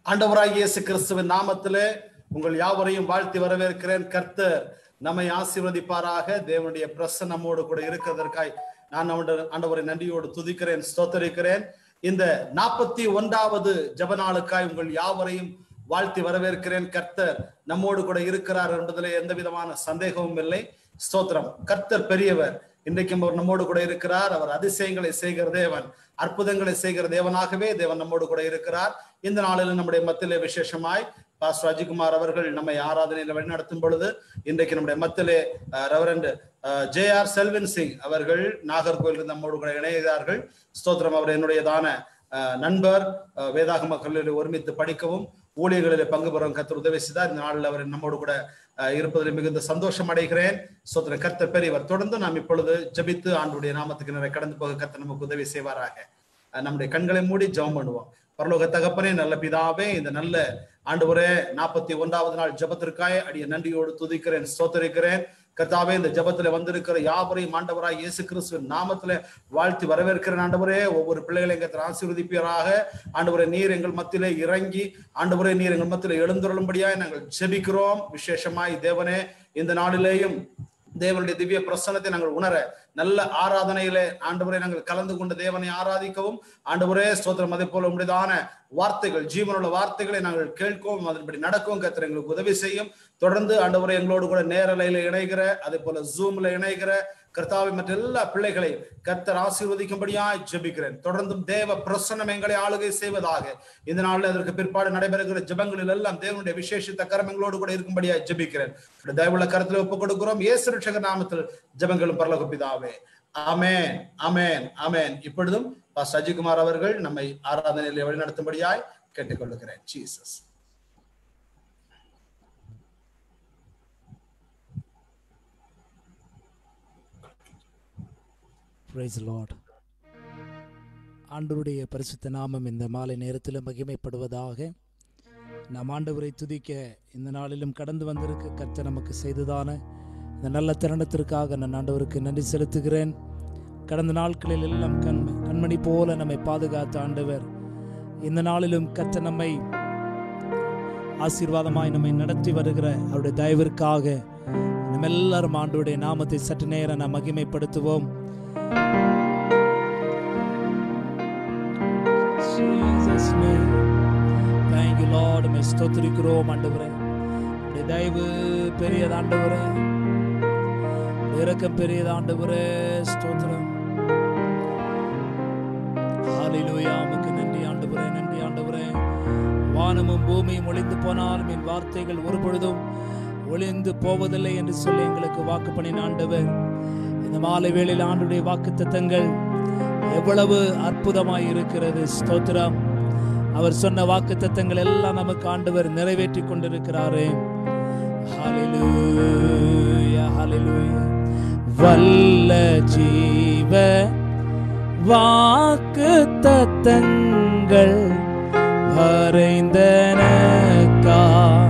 ஆண்டவராகிய இயேசு கிறிஸ்துவின் நாமத்திலே உங்கள் யாவரையும் வாழ்த்தி வரவேற்கிறேன் கர்த்தர் நம்மை ஆசீர்வதிப்பாராக தேவனுடைய பிரசன் நம்மோடு கூட இருக்கிறதற்காய் நான் அவனுடைய ஆண்டவரை நன்றியோடு துதிக்கிறேன் ஸ்தோத்தரிக்கிறேன் இந்த நாற்பத்தி ஒன்றாவது ஜபநாளுக்காய் உங்கள் யாவரையும் வாழ்த்தி வரவேற்கிறேன் கர்த்தர் நம்மோடு கூட இருக்கிறார் என்பதிலே எந்த விதமான சந்தேகமும் இல்லை ஸ்தோத்திரம் கர்த்தர் பெரியவர் இன்றைக்கும் அவர் நம்மோடு கூட இருக்கிறார் அவர் அதிசயங்களை செய்கிற தேவன் அற்புதங்களை செய்கிற தேவனாகவே தேவன் நம்மோடு கூட இருக்கிறார் இந்த நாளில் நம்முடைய மத்தியிலே விசேஷமாய் பாஸ்டர் அஜிகுமார் அவர்கள் நம்மை ஆராதனையில் வழிநடத்தும் பொழுது இன்றைக்கு நம்முடைய மத்தியிலே reverend J R Selvan Singh அவர்கள் நாகர்கோவில் நம்மோடு கூட இணைகிறார்கள் ஸ்தோத்திரம் அவர் என்னுடையதான அஹ், நண்பர் அஹ், வேதாகம கல்லூரியில் ஒருமித்து படிக்கவும் ஊழியர்களில் பங்கு பெறும் கத்தர் உதவி செய்தார் இந்த நாளில் அவர் நம்மோடு கூட அஹ், இருப்பதில் மிகுந்த சந்தோஷம் அடைகிறேன் சோத்திர கர்த்தர் பெரியவர் தொடர்ந்து நாம் இப்பொழுது ஜெபித்து ஆண்டுடைய நாமத்துக்கு நிறைய கடந்து போக கர்த்தர் நமக்கு உதவி செய்வாராக அஹ், நம்முடைய கண்களை மூடி ஜெபம் பண்ணுவோம் பரலோக தகப்பனே நல்ல பிதாவே இந்த நல்ல ஆண்டவரே நாற்பத்தி ஒன்றாவது நாள் ஜெபத்திற்காய் அடிய நன்றியோடு துதிக்கிறேன் ஸ்தோத்தரிக்கிறேன் கர்த்தாவே இந்த ஜெபத்துல வந்திருக்கிற யாவரையும் ஆண்டவராய் இயேசு கிறிஸ்துவின் நாமத்துல வாழ்த்தி வரவேற்கிறேன் ஆண்டவரே ஒவ்வொரு பிள்ளைகளையும் கத்திர ஆசீர்வதிப்பீராக ஆண்டவரே நீர் எங்கள் மத்தியிலே இறங்கி ஆண்டவரே நீர் எங்கள் மத்தியிலே எழுந்துருளும்படியாய் நாங்கள் ஜெபிக்கிறோம் விசேஷமாய் தேவனே இந்த நாளிலேயும் தேவனுடைய திவ்ய பிரசன்னத்தை நாங்கள் உணர நல்ல ஆராதனையிலே ஆண்டவரை நாங்கள் கலந்து கொண்டு தேவனை ஆராதிக்கவும் ஆண்டவரே ஸ்தோத்திரம் அதே போல உடையதான வார்த்தைகள் ஜீவனுள்ள வார்த்தைகளை நாங்கள் கேட்கவும் அதன்படி நடக்கவும் கத்திர எங்களுக்கு உதவி செய்யும் தொடர்ந்து ஆண்டவரை எங்களோடு கூட நேரலையில இணைகிற அதே போல ஜூம்ல இணைகிற கர்த்தாவை மற்ற எல்லா பிள்ளைகளையும் கர்த்தர் ஆசீர்வதிக்கும்படியாய் ஜெபிக்கிறேன் தொடர்ந்தும் தேவ பிரசன்னம் எங்களை ஆளுகை செய்வதாக இந்த நாளில் அதற்கு பிற்பாடு நடைபெறுகிற ஜெபங்களில் எல்லாம் தேவனுடைய விசேஷித்த கரம் எங்களோடு கூட இருக்கும்படியாய் ஜெபிக்கிறேன் உடைய தயவுள்ள கரத்தில் ஒப்புக் கொடுக்கிறோம் இயேசு ரட்சகர் நாமத்தில் ஜெபங்களும் பரலோக பிதாவே ஆமென் ஆமென் ஆமென் இப்பொழுதும் பாஸ்டர் அஜிகுமார் அவர்கள் நம்மை ஆராதனையில் வழிநடத்தும்படியாய் கேட்டுக்கொள்ளுகிறேன் ஜீசஸ் பிரைஸ் லார்ட் ஆண்டவருடைய பரிசுத்த நாமம் இந்த மாலை நேரத்தில் மகிமைப்படுவதாக நாம் ஆண்டவரை துதிக்க இந்த நாளிலும் கடந்து வந்திருக்க கர்த்தர் நமக்கு செய்ததான இந்த நல்ல தருணத்திற்காக நான் ஆண்டவருக்கு நன்றி செலுத்துகிறேன் கடந்த நாட்களில் எல்லாம் கண் கண்மணி போல நம்மை பாதுகாத்த ஆண்டவர் இந்த நாளிலும் கர்த்தர் நம்மை ஆசீர்வாதமாய் நம்மை நடத்தி வருகிற அவருடைய தயவிற்காக நம்ம எல்லாரும் ஆண்டவருடைய நாமத்தை சற்று நேரம் நாம் மகிமைப்படுத்துவோம் Jesus name. Thank you, Lord. உம்மை ஸ்தோத்திரிக்கிறோம் ஆண்டவரே உம்முடைய தயவு பெரியது ஆண்டவரே உம்முடைய இரக்கம் பெரியது ஆண்டவரே ஸ்தோத்திரம் ஹalleluya உமக்கு நன்றி ஆண்டவரே நன்றி ஆண்டவரே வானமும் பூமியும் ஒளிந்து போனாலும் என் வார்த்தைகள் ஒரு பொழுதும் ஒளிந்து போவதில்லை என்று சொல்லி எங்களுக்கு வாக்கு பண்ணின ஆண்டவர் இந்த மாலை வேளையில் ஆண்டுடைய வாக்கு தத்தங்கள் எவ்வளவு அற்புதமாய் இருக்கிறது ஸ்தோத்திரம் அவர் சொன்ன வாக்கு தத்தங்கள் எல்லாம் நமக்கு ஆண்டவர் நிறைவேற்றி கொண்டிருக்கிறாரே ஹalleluya ஹalleluya வல்ல ஜீவ வாக்கு தத்தங்கள் வரைந்தனக்கா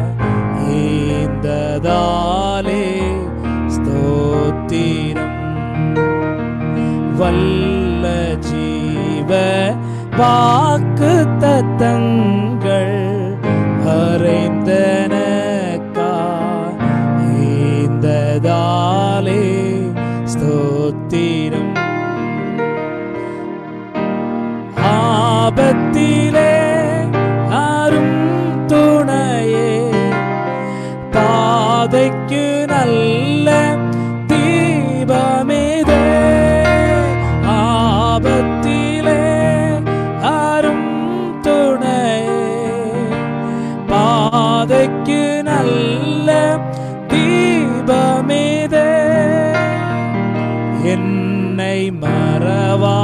ஈந்ததாலே ஸ்தோத்திரம் வல்ல ஜீவ வாக்கு தத்தங்கள் அறைந்தனக்கா ஈந்ததாலே ஸ்தோத்திரம் ஆபத்திலே அரும் துணையே பாதைக்கு நல்ல தீபமிதே ஆபத்திலே அரும் துணை பாதைக்கு நல்ல தீபமிதே என்னை மறவா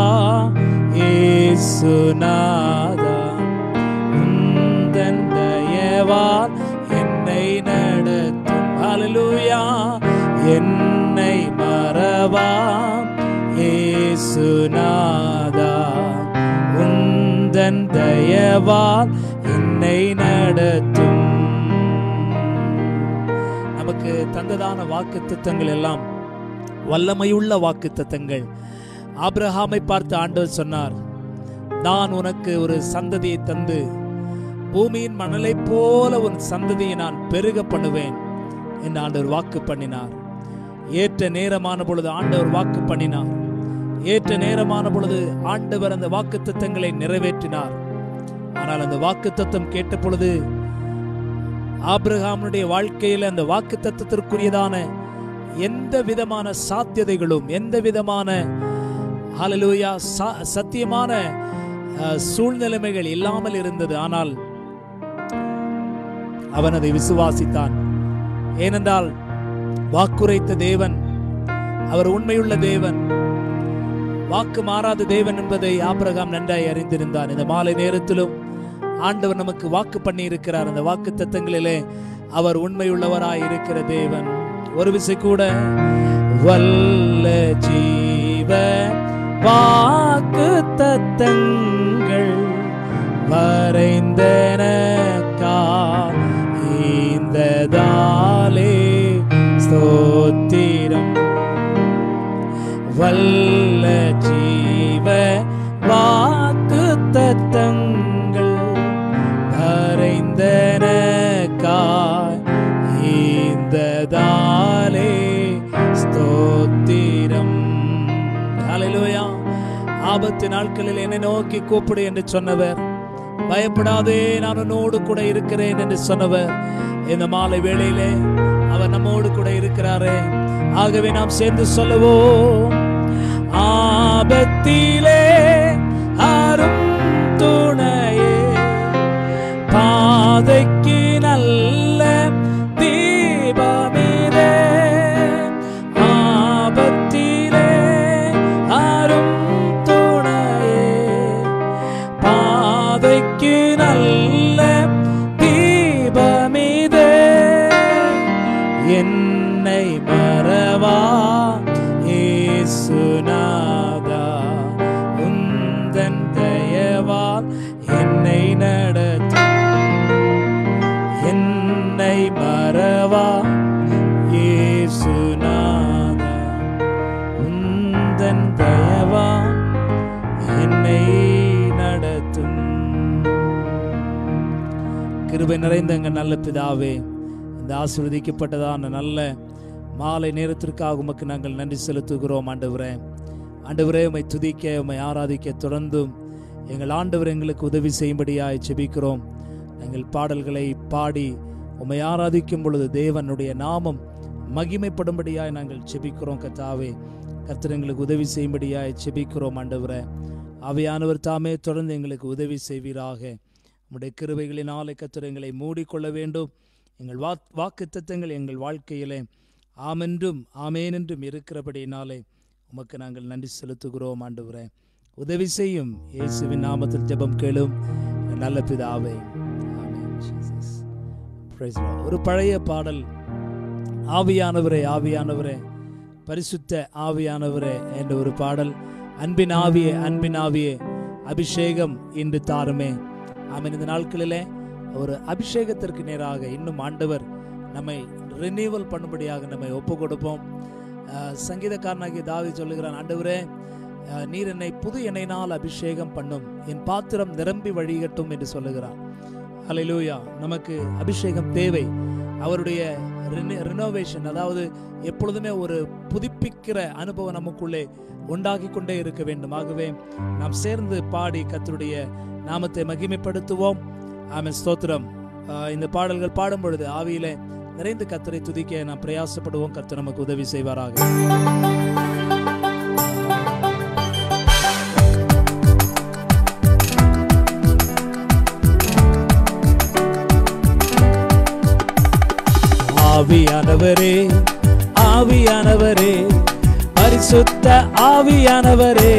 இயேசுநாதா உந்தன் தயவால் என்னை நடத்தும் ஹalleluya என்னை மறவா இயேசுநாதா உந்தன் தயவால் என்னை நடத்தும் நமக்கு தந்ததான வாக்கு திட்டங்கள் எல்லாம் வல்லமையுள்ள வாக்கு தத்தங்கள் ஆபிரகாமை பார்த்து ஆண்டவர் சொன்னார் நான் உனக்கு ஒரு சந்ததியை தந்து பூமியின் மணலைப் போல உன் சந்ததியை நான் பெருக பண்ணுவேன் என்று ஆண்டவர் வாக்கு பண்ணினார் ஏற்ற நேரமான பொழுது ஆண்டவர் வாக்கு பண்ணினார் ஏற்ற நேரமான பொழுது ஆண்டவர் அந்த வாக்கு தத்தங்களை நிறைவேற்றினார் ஆனால் அந்த வாக்கு தத்தம் கேட்ட பொழுது ஆபிரகாமுடைய வாழ்க்கையில் அந்த வாக்கு தத்தத்திற்குரியதான எந்த விதமான சாத்தியதைகளும் எந்த விதமான ஹalleluya சா- சத்தியமான அஹ், சூழ்நிலைமைகள் இல்லாமல் இருந்தது ஆனால் அவன் அதை விசுவாசித்தான் ஏனென்றால் வாக்குரைத்த தேவன் அவர் உண்மையுள்ள தேவன் வாக்கு மாறாத தேவன் என்பதை ஆபிரகாம் நன்றாய் அறிந்திருந்தான் இந்த மாலை நேரத்திலும் ஆண்டவர் நமக்கு வாக்கு பண்ணி இருக்கிறார் அந்த வாக்கு தத்தங்களிலே அவர் உண்மையுள்ளவராய் இருக்கிற தேவன் ஒரு விசை கூட வல்ல ஜீவ வாக்கு தத்தங்கள் வரைந்தனக்கா இந்த தாலே ஸ்தோத்திரம் வல்ல ஜீவ வாக்கு தத்தங்கள் வரைந்தனக்காய் இந்த தாலே ஸ்தோத்திரம் ஹalleluya ஆபத்து நாட்களில் என்னை நோக்கி கூப்பிடு என்று சொன்னவர் பயப்படாதே நான் உன்னோடு கூட இருக்கிறேன் என்று சொன்னவர் இந்த மாலை வேளையிலே அவர் நம்மோடு கூட இருக்கிறாரே ஆகவே நாம் சேர்ந்து சொல்லுவோம் ஆபத்திலே அரும் துணையே பாதைக்கு நல்ல தீபமிதே ஆபத்திலே அரும் துணையே பாதைக்கு நல்ல தீபமிதே என்னை மறவா இயேசுநாதா உந்தன் தயவால் என்னை நடத்து என்னை மறவா இயேசுநாதா உந்தன் தயவா என்னை நடத்தும் கிருபை நிறைந்த எங்கள் நல்ல பிதாவே இந்த ஆசீர்வதிக்கப்பட்டதான நல்ல மாலை நேரத்திற்காக உமக்கு நாங்கள் நன்றி செலுத்துகிறோம் ஆண்டவரே ஆண்டவரே உம்மை துதிக்க உம்மை ஆராதிக்க தொடர்ந்தும் எங்கள் ஆண்டவர் எங்களுக்கு உதவி செய்யும்படியாய் ஜெபிக்கிறோம் எங்கள் பாடல்களை பாடி உம்மை ஆராதிக்கும் பொழுது தேவனுடைய நாமம் மகிமைப்படும்படியாய் நாங்கள் ஜெபிக்கிறோம் கத்தாவே கர்த்தர் எங்களுக்கு உதவி செய்யும்படியாய் ஜெபிக்கிறோம் ஆண்டவரே ஆவியானவர் தாமே தொடர்ந்து எங்களுக்கு உதவி செய்வீராக உம்முடைய கிருபைகளினாலே கர்த்தர் எங்களை மூடிக்கொள்ள வேண்டும் எங்கள் வா வாக்கு தத்தங்கள் எங்கள் வாழ்க்கையிலே ஆமென்றும் ஆமேன் என்றும் இருக்கிறபடியினாலே உமக்கு நாங்கள் நன்றி செலுத்துகிறோம் ஆண்டவரே உதவி செய்யும் இயேசுவின் நாமத்தில் ஜெபம் கேளும் எங்கள் நல்ல பிதாவே amen Jesus Praise the Lord. ஒரு பழைய பாடல் ஆவியானவரே ஆவியானவரே பரிசுத்த ஆவியானவரே என்ற ஒரு பாடல் அன்பின் ஆவியே அன்பின் ஆவியே அபிஷேகம் இன்று தாருமே ஆமென் இந்த நாட்களிலே ஒரு அபிஷேகத்திற்கு நேராக இன்னும் ஆண்டவர் நம்மை ரினியூவல் பண்ணும்படியாக நம்மை ஒப்பு கொடுப்போம் அஹ், சங்கீதக்காரனாகிய தாவி சொல்லுகிறான் ஆண்டவரே அஹ், நீர் என்னை புது எண்ணெயினால் அபிஷேகம் பண்ணும் என் பாத்திரம் நிரம்பி வழிகட்டும் என்று சொல்லுகிறான் ஹalleluya நமக்கு அபிஷேகம் தேவை அவருடைய ரினோவேஷன் அதாவது எப்பொழுதுமே ஒரு புதுப்பிக்கிற அனுபவம் நமக்குள்ளே உண்டாகி கொண்டே இருக்க வேண்டும் ஆகவே நாம் சேர்ந்து பாடி கர்த்தருடைய நாமத்தை மகிமைப்படுத்துவோம் ஆமென் ஸ்தோத்திரம் ஆஹ் இந்த பாடல்கள் பாடும் பொழுது ஆவியிலே நிறைந்து கத்தரை துதிக்க நாம் பிரயாசப்படுவோம் கர்த்தர் நமக்கு உதவி செய்வாராக ஆவியானவரே ஆவியானவரே பரிசுத்த ஆவியானவரே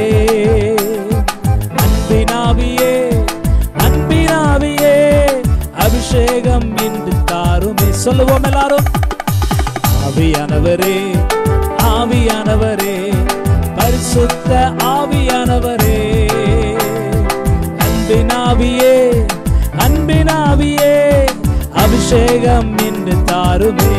அன்பினாவியே அன்பினாவியே அபிஷேகம் இன்று தாருமே சொல்லுவோம் எல்லாரும் ஆவியானவரே ஆவியானவரே பரிசுத்த ஆவியானவரே அன்பினாவியே அன்பினாவியே அபிஷேகம் இன்று தாருமே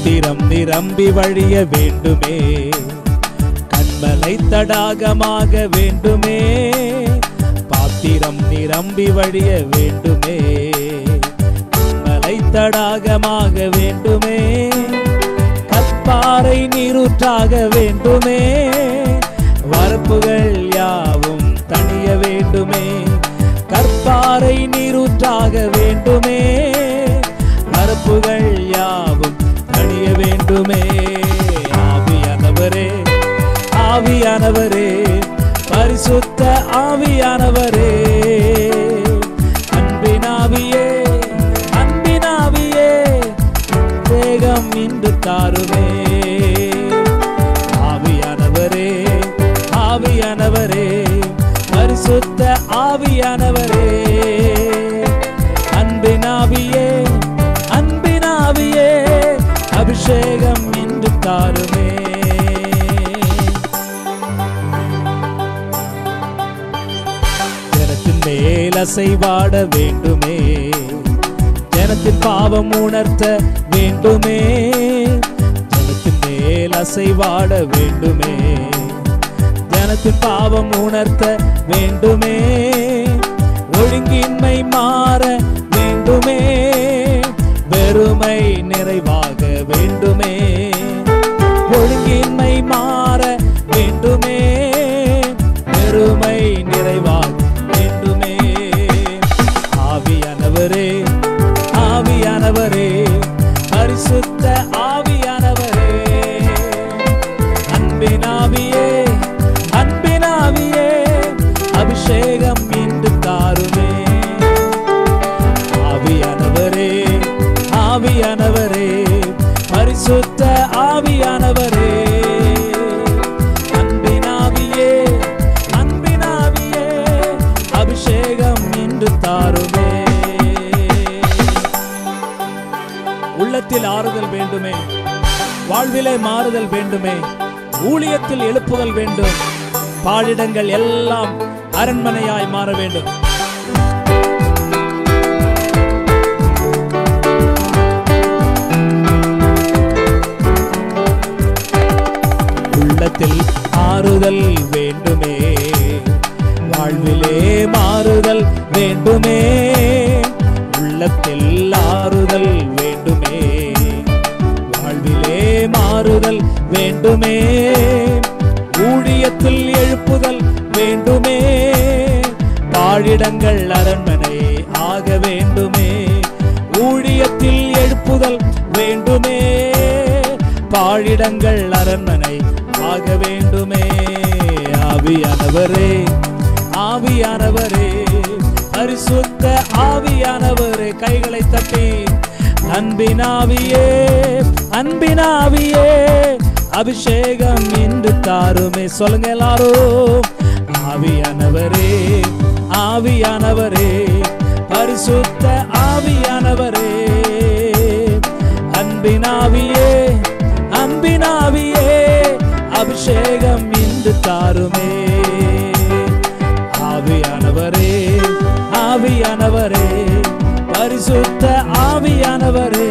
பாத்திரம் நிரம்பி வழிய வேண்டுமே கண்மலை தடாகமாக வேண்டுமே பாத்திரம் நிரம்பி வழிய வேண்டுமே கண்மலை தடாகமாக வேண்டுமே கற்பாறை நீரூற்றாக வேண்டுமே வரப்புகள் யாவும் தணிய வேண்டுமே கற்பாறை நீரூற்றாக வேண்டுமே வரப்புகள் யாவும் தணிய வேண்டுமே ஆவியானவரே ஆவியானவரே பரிசுத்த ஆவியானவரே அன்பினாவியே அன்பினாவியே வேகம் இன்று தாருமே ஆவியானவரே ஆவியானவரே பரிசுத்த ஆவியானவரே அன்பினாவியே அன்பினாவியே அபிஷேகம் இன்று தாருமே ஜனத்தின் மேல் அசைவாட வேண்டுமே ஜனத்தின் பாவம் உணர்த்த வேண்டுமே ஜனத்தின் மேல் அசைவாட வேண்டுமே ஜனத்தின் பாவம் உணர்த்த வேண்டுமே ஒழுங்கின்மை மாற வேண்டுமே வெறுமை நிறைவாக வேண்டுமே ஒழுங்கின்மை மாற வேண்டுமே பெருமை நிறைவாக வேண்டுமே ஆவியானவரே ஆவியானவரே பரிசுத்த ஆவியானவரே அன்பினாவியே அன்பினாவியே அபிஷேகம் இன்று தாருமே ஆவியானவரே ஆவியானவரே பரிசுத்த ஆவியானவரே அன்பினாவியே அன்பினாவியே அபிஷேகம் இன்று தாருமே உள்ளத்தில் ஆறுதல் வேண்டுமே வாழ்விலே மாறுதல் வேண்டுமே ஊழியத்தில் எழுப்புதல் வேண்டும் பாழிடங்கள் எல்லாம் அரண்மனையாய் மாற வேண்டும் உள்ளத்தில் ஆறுதல் வேண்டுமே வாழ்விலே மாறுதல் வேண்டுமே உள்ளத்தில் ஆறுதல் வேண்டுமே வாழ்விலே மாறுதல் வேண்டுமே ஊழியத்தில் எழுப்புதல் வேண்டுமே பாழிடங்கள் அரண்மனை ஆக வேண்டுமே ஊழியத்தில் எழுப்புதல் வேண்டுமே பாழிடங்கள் அரண்மனை ஆக வேண்டுமே ஆவியானவரே ஆவியானவரே பரிசுத்த ஆவியானவரே கைகளை தட்டி அன்பினாவியே அன்பினாவியே அபிஷேகம் இன்று தாருமே சொல்லுங்க எல்லாரும் ஆவியானவரே ஆவியானவரே பரிசுத்த ஆவியானவரே அன்பினாவியே அன்பினாவியே அபிஷேகம் இன்று தாருமே ஆவியானவரே ஆவியானவரே பரிசுத்த ஆவியானவரே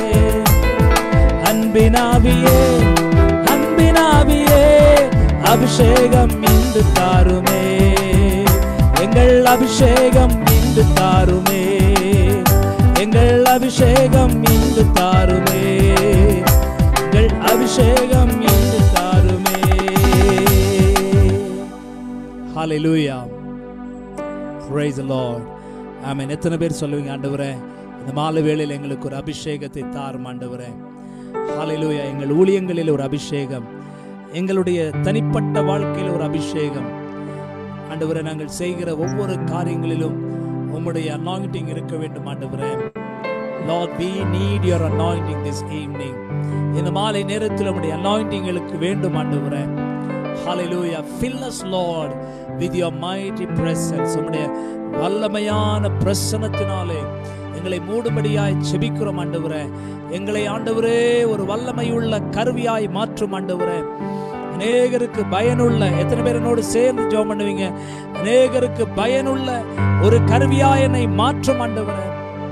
அன்பினாவியே அன்பினாவியே அபிஷேகம் இன்று தாருமே எங்கள் அபிஷேகம் இன்று தாருமே எங்கள் அபிஷேகம் இன்று தாருமே எங்கள் அபிஷேகம் இன்று தாருமே ஹalleluya praise the lord ஆமென் எத்தனை பேர் சொல்லுவீங்க ஆண்டவரே இந்த மாலை வேளையில் எங்களுக்கு ஒரு அபிஷேகத்தை தாரும் ஆண்டவரே ஹalleluya எங்கள் ஊழியங்களில் ஒரு அபிஷேகம் எங்களுடைய தனிப்பட்ட வாழ்க்கையில் ஒரு அபிஷேகம் ஆண்டவரே நாங்கள் செய்கிற ஒவ்வொரு காரியங்களிலும் உம்முடைய அனாயிண்டிங் இருக்க வேண்டும் ஆண்டவரே Lord we need your anointing this evening இந்த மாலை நேரத்தில் உம்முடைய அனாயிண்டிங் எங்களுக்கு வேண்டும் ஆண்டவரே Hallelujah fill us Lord with your mighty presence உம்முடைய வல்லமையான பிரசன்னத்தினாலே எங்களை மூடும்படியாய் செபிக்கிறோம் ஆண்டவரே எங்களை ஆண்டவரே ஒரு வல்லமையுள்ள கருவியாய் மாற்றும் ஆண்டவரே அநேகருக்கு பயனுள்ள எத்தனை பேர் என்னோடு சேர்ந்து ஜெபம் பண்ணுவீங்க அநேகருக்கு பயனுள்ள ஒரு கருவியாய் என்னை மாற்றும் ஆண்டவரே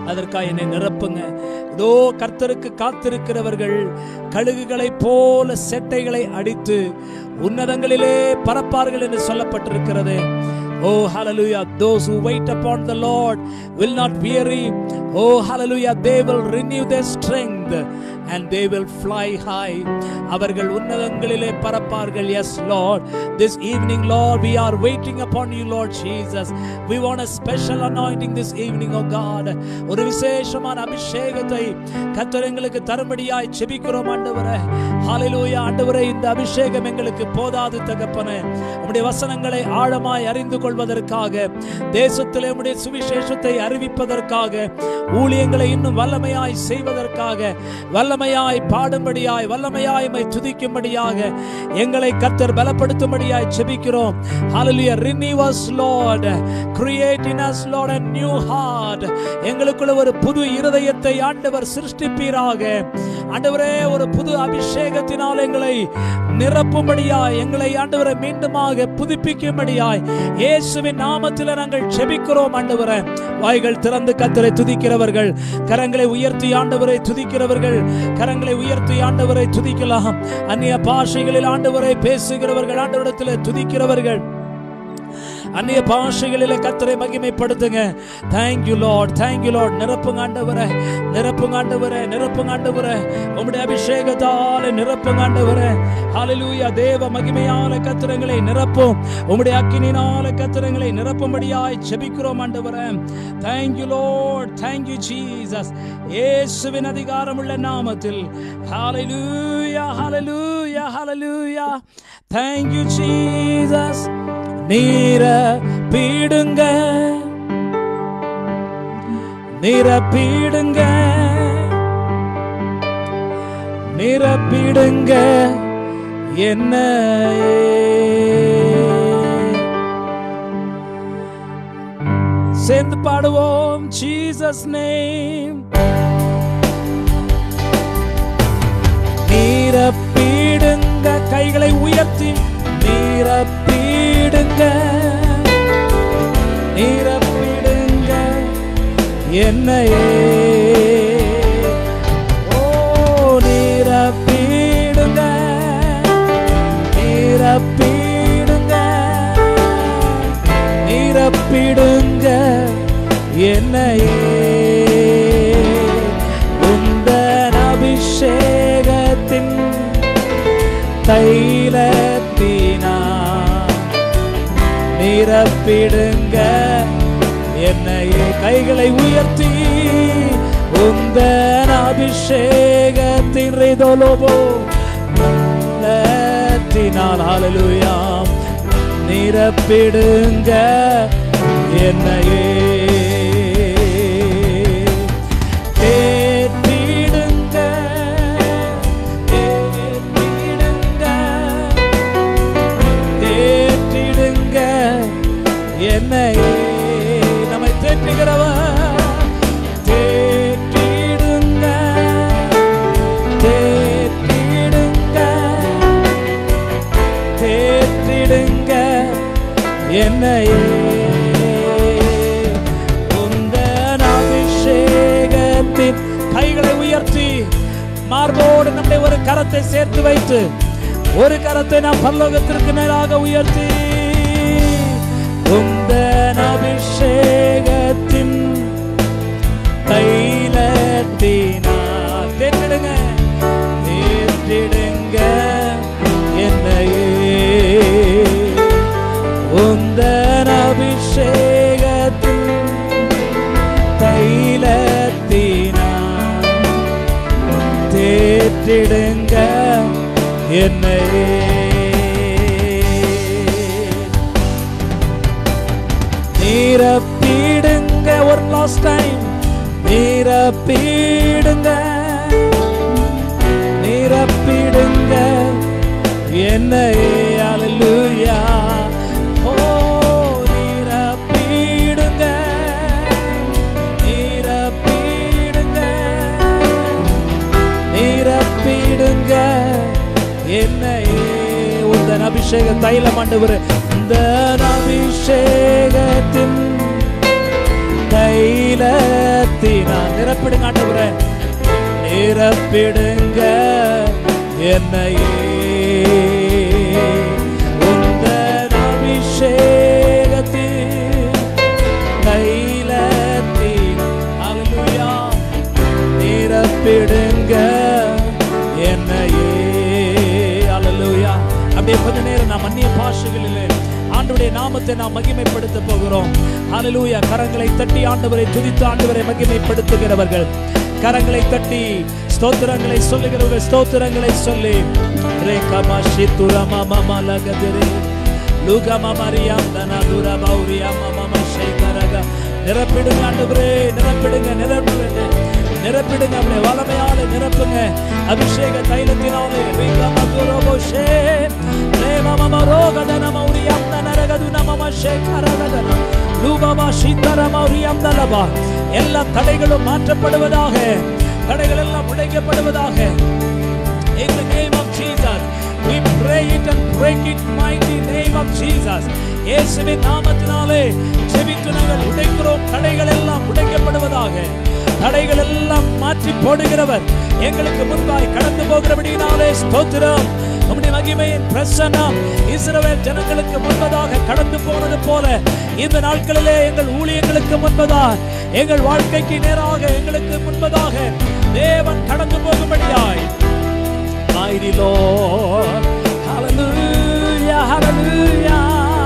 அதற்காக என்னை நிரப்புங்க இதோ கர்த்தருக்கு காத்திருக்கிறவர்கள் கழுகுகளைப் போல செட்டைகளை அடித்து உன்னதங்களிலே பறப்பார்கள் என்று சொல்லப்பட்டிருக்கிறது Oh, hallelujah. Those who wait upon the Lord will not weary. Oh, hallelujah. They will renew their strength and they will fly high. அவர்கள் உன்னதங்களிலே பறப்பார்கள். Yes, Lord. This evening, Lord, we are waiting upon you, Lord Jesus. We want a special anointing this evening, oh God. ஒரு விசேஷமான அபிஷேகத்தை கர்த்தர் எங்களுக்கு தரும்படியாய் செபிக்கிறோம் ஆண்டவரே. ஹalleluya ஆண்டவரே இந்த அபிஷேகம் எங்களுக்கு போதாது தகப்பனே. உம்முடைய வசனங்களை ஆழமாய் அறிந்து கொள்வதற்காக தேசத்திலே உம்முடைய சுவிசேஷத்தை அறிவிப்பதற்காக ஊழியங்களை இன்னும் வல்லமையாய் செய்வதற்காக வல்லமையாய் பாடும்படியாய் வல்லமையாய் உம்மை துதிக்கும்படியாக எங்களை கர்த்தர் பலப்படுத்தும்படியாய் செபிக்கிறோம் ஹalleluya renew us lord create in us lord a new heart எங்களுக்குள்ள ஒரு புது இருதயத்தை ஆண்டவர் சிருஷ்டிப்பீராக ஆண்டவரே ஒரு புது அபிஷேகத்தினால் எங்களை நிரப்பும்படியாய் எங்களை ஆண்டவரை மீண்டுமாக புதுப்பிக்கும்படியாய் இயேசுவின் நாமத்தில் நாங்கள் செபிக்கிறோம் ஆண்டவரே வாய்கள் திறந்து கத்தரை துதிக்கிறவர்கள் கரங்களை உயர்த்தி ஆண்டவரை துதிக்கிறவர்கள் கரங்களை உயர்த்தி ஆண்டவரை துதிக்கலாம் அந்நிய பாஷைகளில் ஆண்டவரை பேசுகிறவர்கள் ஆண்டவரிடத்தில் துதிக்கிறவர்கள் அந்நிய பாஷைகளில கத்தரை மகிமைப்படுத்துங்க தேங்க்யூ லார்ட் தேங்க்யூ லார்ட் நிரப்புங்க ஆண்டவரே நிரப்புங்க ஆண்டவரே நிரப்புங்க ஆண்டவரே உம்முடைய அபிஷேகத்தால நிரப்புங்க ஆண்டவரே ஹalleluya தேவ மகிமையால கத்திரங்களை நிரப்பும் உம்முடைய அக்கினினால கத்திரங்களை நிரப்பும்படியாய் ஜெபிக்கிறோம் ஆண்டவரே தேங்க்யூ லார்ட் தேங்க்யூ ஜீசஸ் இயேசுவின் அதிகாரமுள்ள நாமத்தில் ஹalleluya ஹalleluya ஹalleluya தேங்க்யூ ஜீசஸ் நீர பீடுங்க நிரப்பிடுங்க நிரப்பிடுங்க என்ன சேர்ந்து பாடுவோம் ஜீசஸ் நேம் நிரப்பிடுங்க கைகளை உயர்த்தி நிரப்பிடுங்க நிரப்பிடுங்க என்னையே ஓ நிரப்பிடுங்க நிரப்பிடுங்க நிரப்பிடுங்க என்னையே உந்தன் அபிஷேகத்தின் தைலத்தினா நிரப்பிடுங்க என்னையே கைகளை உயர்த்தி உந்தன் அபிஷேகத்தின் ரிதொலோபோ லத்தினால் ஹalleluyaம் நிரப்பிடுங்க என்னையே தேற்றிடுங்க தேற்றிடுங்க தேற்றிடுங்க என்னையே நம்மை தேற்றுகிறவர் தேற்றிடுங்க தேற்றிடுங்க தேற்றிடுங்க என்னையே உந்தன் அபிஷேகத்தின் கைகளை உயர்த்தி மார்போடு நம்முடைய ஒரு கரத்தை சேர்த்து வைத்து ஒரு கரத்தை நாம் பரலோகத்திற்கு நேராக உயர்த்தி உந்தன் அபிஷேகத்தின் தைலத்தினால் தேற்றிடுங்க தேற்றிடுங்க என்னையே உந்தன் அபிஷேகத்தின் தைலத்தினால் தேற்றிடுங்க என்னையே நிரப்பிடுங்க ஒரு லாஸ்ட் டைம் நிரப்பிடுங்க நிரப்பிடுங்க என்னையே அல்லேலூயா ஓ நிரப்பிடுங்க நிரப்பிடுங்க நிரப்பிடுங்க என்னையே உந்தன் அபிஷேக தைலம் ஆண்டவர் இந்த அபிஷேகத்தின் தைலத்தினால் தைலத்தினால் நிரப்பிடுங்க ஆண்டவரே நிரப்பிடுங்க என்னையே உந்தன் அபிஷேகத்தில் தைலத்தின் அல்லேலூயா நிரப்பிடுங்க என்னையே அல்லேலூயா அப்படியே கொஞ்ச நேரம் நாம் அந்நிய பாஷைகளிலே ஆண்டவருடைய நாமத்தை நாம் மகிமைப்படுத்த போகிறோம் அல்லேலூயா கரங்களை தட்டி ஆண்டவரை துதித்து ஆண்டவரை மகிமைப்படுத்துகிறவர்கள் கரங்களை தட்டி ஸ்தோத்திரங்களை சொல்லுகிறவர்கள் ஸ்தோத்திரங்களை சொல்லி ரேகமா ஷித்துரமா மமா லகதிரே லூகமா மரியாம் தனதுர பௌரியா மமா ஷேகரக நிரப்பிடுங்க ஆண்டவரே நிரப்பிடுங்க நிரப்பிடுங்க நிரப்பிடுங்க அப்படியே வளமையால நிரப்புங்க அபிஷேக தைலத்தினாலே ரேகமா துரபோ ஷே ரேமா மமா ரோகதன மௌரியாம் தனரகது நமம ஷேகரகதன லூபமா ஷித்தர மௌரியாம் தலபா எல்லா தடைகளும் மாற்றப்படுவதாக தடைகள் எல்லாம் உடைக்கப்படுவதாக In the name of Jesus, we pray it and break it mighty name of Jesus. இயேசுவின் நாமத்தினாலே ஜெபித்து நாங்கள் உடைக்கிறோம் தடைகள் எல்லாம் உடைக்கப்படுவதாக தடைகள் எல்லாம் மாற்றி போடுகிறவர் எங்களுக்கு முன்பாய் கடந்து போகிறபடினாலே ஸ்தோத்திரம் உம்முடைய மகிமையின் பிரசன்னம் இஸ்ரவேல் ஜனங்களுக்கு முன்பதாக கடந்து போனது போல இந்த நாட்களிலே எங்கள் ஊழியங்களுக்கு முன்பதாக எங்கள் வாழ்க்கைக்கு நேராக எங்களுக்கு முன்பதாக தேவன் கடந்து போகும்படியாய் mighty Lord. Hallelujah, hallelujah.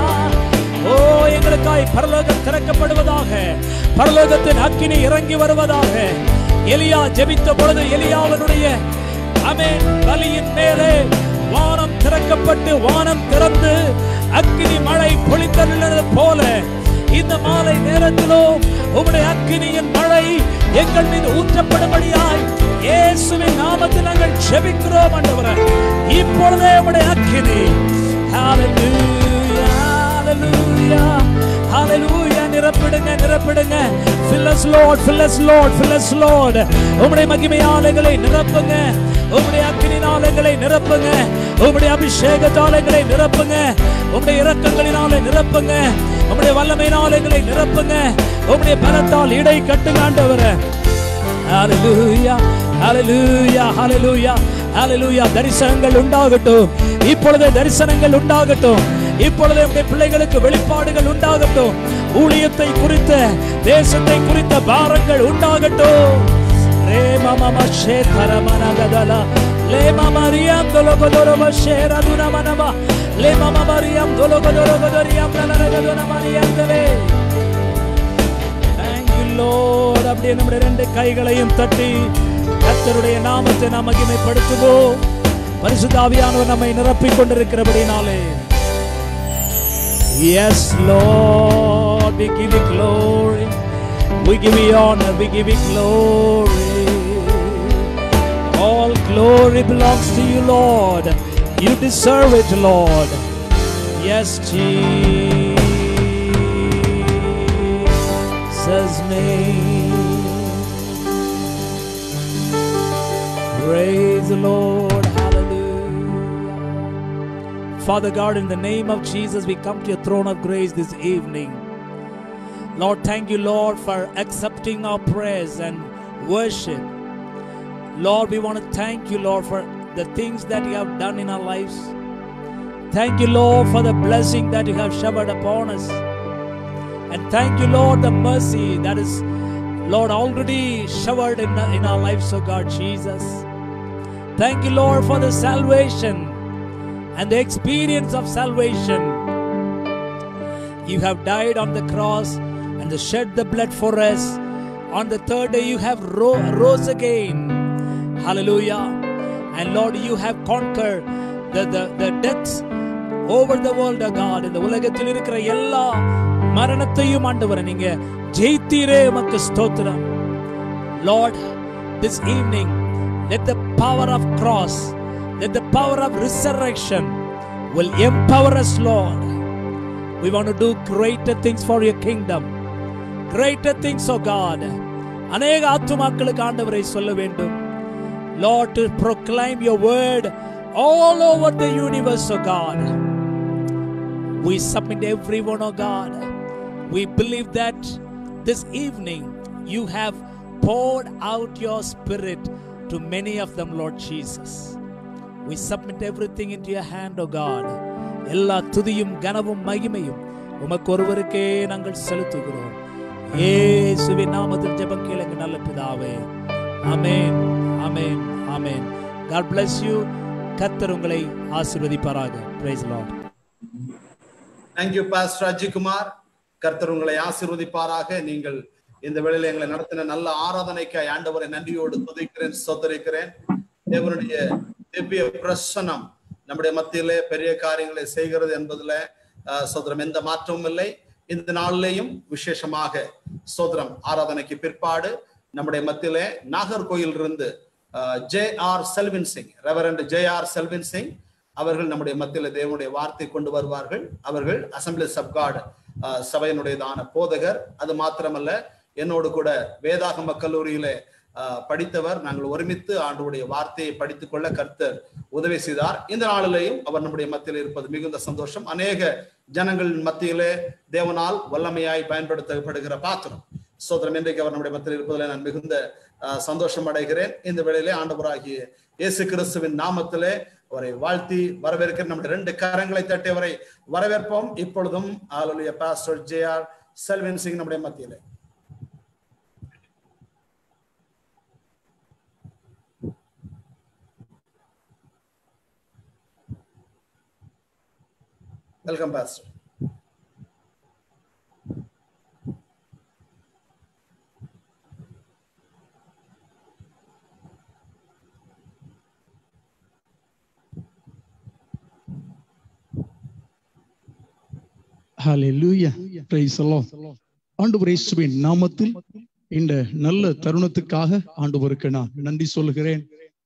ஓ எங்களுக்காய் பரலோகம் திறக்கப்படுவதாக பரலோகத்தின் அக்கினி இறங்கி வருவதாக எலியா ஜெபித்த பொழுது எலியாவனுடைய அமேன் பலியின் மேலே வானம் திறக்கப்பட்டு வானம் திறந்து அக்கினி மழை பொழிந்தது போல இந்த மாலை நேரத்திலும் உம்முடைய அக்கினியின் மழை எங்கள் மீது ஊற்றப்படும்படியாய் இயேசுவின் நாமத்தில் நாங்கள் ஜெபிக்கிறோம் ஆண்டவரே இப்பொழுதே உம்முடைய அக்கினி ஹalleluya ஹalleluya ஹalleluya நிரப்பிடுங்க நிரப்பிடுங்க fill us lord fill us lord fill us lord உம்முடைய மகிமையாலைகளை நிரப்புங்க உம்முடைய அக்கினினாலைகளை நிரப்புங்க உம்முடைய அபிஷேகத்தாலைகளை நிரப்புங்க உம்முடைய இரக்கங்களினாலே நிரப்புங்க உம்முடைய வல்லமையினாலைகளை நிரப்புங்க உம்முடைய பலத்தால் இடை கட்டுங்க ஆண்டவரே ஹalleluya ஹalleluya ஹalleluya ஹalleluya தரிசனங்கள் உண்டாகட்டும் இப்பொழுதே தரிசனங்கள் உண்டாகட்டும் இப்பொழுதே உடைய பிள்ளைகளுக்கு வெளிப்பாடுகள் உண்டாகட்டும் ஊழியத்தை குறித்த தேசத்தை குறித்த பாரங்கள் உண்டாகட்டும் ரே மம ஷேகர மனகதல லே மம ரியம் தொலகதொரம ஷேரதுன மனம லே மம மரியம் தொலகதொரகதரியம் நலரகதுன மரியந்தலே Thank you, Lord. அப்படியே நம்முடைய ரெண்டு கைகளையும் தட்டி கர்த்தருடைய நாமத்தை நாம் மகிமைப்படுத்துவோம் பரிசுத்தாவியானவர் நம்மை நிரப்பிக் கொண்டிருக்கிறபடினாலே Yes, Lord, we give you glory. We give you honor. We give you glory. All glory belongs to you, Lord. You deserve it, Lord. Yes, Jesus' name. Praise the Lord. Hallelujah. Father God, in the name of Jesus, we come to your throne of grace this evening. Lord, thank you, Lord, for accepting our prayers and worship. Lord, we want to thank you, Lord, for the things that you have done in our lives. Thank you, Lord, for the blessing that you have showered upon us. And thank you, Lord, the mercy that is, Lord, already showered in, in our lives, oh God, Jesus. Thank you, Lord, for the salvation and the experience of salvation. You have died on the cross and the shed the blood for us. On the third day, you have ro- rose again. Hallelujah. And Lord, you have conquered the, the, the deaths over the world, oh God. இந்த உலகத்தில் இருக்கிற எல்லா மரணத்தையும் ஆண்டவரை நீங்க ஜெயித்தீரே உமக்கு ஸ்தோத்திரம் Lord, this evening, let the power of cross, let the power of resurrection will empower us, Lord. We want to do greater things for your kingdom. Greater things, oh God. அநேக ஆத்துமாக்களுக்கு ஆண்டவரை சொல்ல வேண்டும் Lord, to proclaim your word all over the universe, oh God. We submit everyone, oh God. We believe that this evening you have poured out your spirit to many of them, Lord Jesus. We submit everything into your hand, O God. எல்லா துதியும் கனவும் மகிமையும் உமக்கு ஒருவருக்கே நாங்கள் செலுத்துகிறோம் இயேசுவின் நாமத்தில் ஜெபம் கேளுங்க நல்ல பிதாவே ஆமென் ஆமென் ஆமென் God bless you கர்த்தர் உங்களை ஆசீர்வதிப்பாராக praise the Lord thank you pastor Ajikumar கர்த்தர் உங்களை ஆசீர்வதிப்பாராக நீங்கள் இந்த வேளையில எங்களை நடத்தின நல்ல ஆராதனைக்காய் ஆண்டவரை நன்றியோடு துதிக்கிறேன் சோதரிக்கிறேன் தேவனுடைய திவ்ய பிரசனம் நம்முடைய மத்தியிலே பெரிய காரியங்களை செய்கிறது என்பதுல அஹ், சோதரம் எந்த மாற்றமும் இல்லை இந்த நாளிலேயும் விசேஷமாக சோதரம் ஆராதனைக்கு பிற்பாடு நம்முடைய மத்தியிலே நாகர்கோயில் இருந்து J R Selvin Singh reverend J R Selvin Singh அவர்கள் நம்முடைய மத்தியில் தேவனுடைய வார்த்தை கொண்டு வருவார்கள் அவர்கள் அசம்பிளி சப்காட் சபையினுடையதான போதகர் அது மாத்திரமல்ல என்னோடு கூட வேதாகம கல்லூரியிலே அஹ், படித்தவர் நாங்கள் ஒருமித்து ஆண்டுடைய வார்த்தையை படித்துக் கொள்ள கர்த்தர் உதவி செய்தார் இந்த நாளிலேயும் அவர் நம்முடைய மத்தியில் இருப்பது மிகுந்த சந்தோஷம் அநேக ஜனங்களின் மத்தியிலே தேவனால் வல்லமையாய் பயன்படுத்தப்படுகிற பாத்திரம் சோதரம் இன்றைக்கு அவர் நம்முடைய மத்தியில் இருப்பதில் நான் மிகுந்த அஹ், சந்தோஷம் அடைகிறேன் இந்த வேளையிலே ஆண்டவராகிய இயேசு கிறிஸ்துவின் நாமத்திலே அவரை வாழ்த்தி வரவேற்கிற நம்முடைய ரெண்டு கரங்களை தட்டி அவரை வரவேற்போம் இப்பொழுதும் ஆளுடைய pastor J R Selvin Singh நம்முடைய மத்தியிலே welcome pastor hallelujah praise the lord ஆண்டவர் இயேசுவின் நாமத்தில் இந்த நல்ல தருணத்துக்காக ஆண்டவருக்கு நான் நன்றி சொல்கிறேன்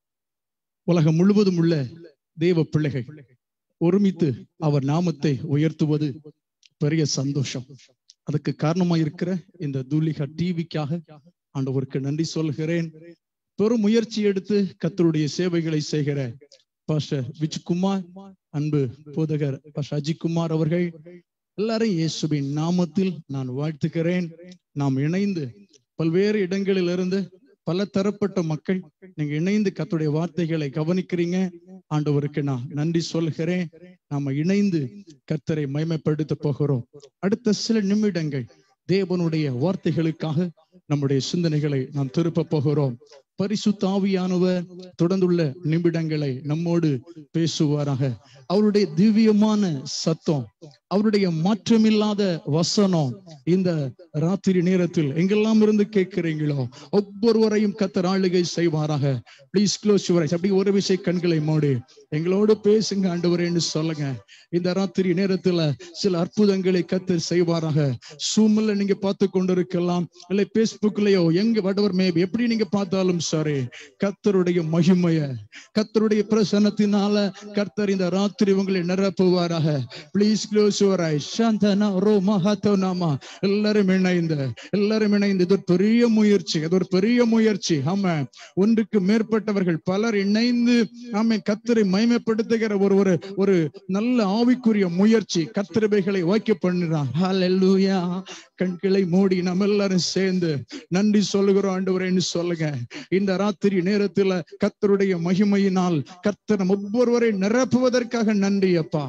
உலகம் முழுவதும் உள்ள தேவ பிள்ளைகள் ஒருமித்து அவர் நாமத்தை உயர்த்துவது பெரிய சந்தோஷம் அதுக்கு காரணமா இருக்கிற இந்த தூலிகா டிவிக்காக ஆண்டவருக்கு நன்றி சொல்கிறேன் பெரும் முயற்சி எடுத்து கத்தருடைய சேவைகளை செய்கிற பாஸ்டர் விஜ்குமார் அன்பு போதகர் பாஸ்டர் அஜிக்குமார் அவர்கள் எல்லாரும் இயேசுவின் நாமத்தில் நான் வாழ்த்துகிறேன் நாம் இணைந்து பல்வேறு இடங்களிலிருந்து பல தரப்பட்ட மக்கள் நீங்க இணைந்து கத்துடைய வார்த்தைகளை கவனிக்கிறீங்க ஆண்டவருக்கு நான் நன்றி சொல்கிறேன் நாம இணைந்து கர்த்தரை மைமைப்படுத்த போகிறோம் அடுத்த சில நிமிடங்கள் தேவனுடைய வார்த்தைகளுக்காக நம்முடைய சிந்தனைகளை நாம் திருப்ப போகிறோம் பரிசுத்த ஆவியானவர் தொடர்ந்துள்ள நிமிடங்களை நம்மோடு பேசுவாராக அவருடைய திவ்யமான சத்தம் அவருடைய மாற்றமில்லாத வசனம் இந்த ராத்திரி நேரத்தில் எங்கெல்லாம் இருந்து கேட்கிறீங்களோ ஒவ்வொருவரையும் கத்தர் ஆளுகை செய்வாராக ப்ளீஸ் க்ளோஸ் யுவர் அப்படி ஒரு விஷய கண்களை மூடி எங்களோடு பேசுங்க ஆண்டவரேன்னு சொல்லுங்க இந்த ராத்திரி நேரத்துல சில அற்புதங்களை கத்தர் செய்வாராக சூமில் நீங்க பார்த்து கொண்டிருக்கலாம் இல்லை பேஸ்புக்லயோ எங்க வடவர் மேபி எப்படி நீங்க பார்த்தாலும் சரி கத்தருடைய மகிமைய கத்தருடைய பிரசன்னத்தினால கர்த்தர் இந்த ராத்திரி உங்களை நிரப்புவாராக ப்ளீஸ் க்ளோஸ் யுவர் ஐ சாந்தனா ரோ மஹாத்தோ நாமா எல்லாரும் இணைந்து எல்லாரும் இணைந்து இது ஒரு பெரிய முயற்சி இது ஒரு பெரிய முயற்சி ஆமா ஒன்றுக்கு மேற்பட்டவர்கள் பலர் இணைந்து ஆமை கத்தரை மைமைப்படுத்துகிற ஒரு ஒரு ஒரு நல்ல ஆவிக்குரிய முயற்சி கத்திரபைகளை வாய்க்க பண்ணுறான் ஹalleluya கண்களை மூடி நம்ம எல்லாரும் சேர்ந்து நன்றி சொல்லுகிறோம் ஆண்டவரேன்னு சொல்லுங்க இந்த ராத்திரி நேரத்துல கத்தருடைய மகிமையினால் கர்த்தர் நம் ஒவ்வொருவரை நிரப்புவதற்காக நன்றி அப்பா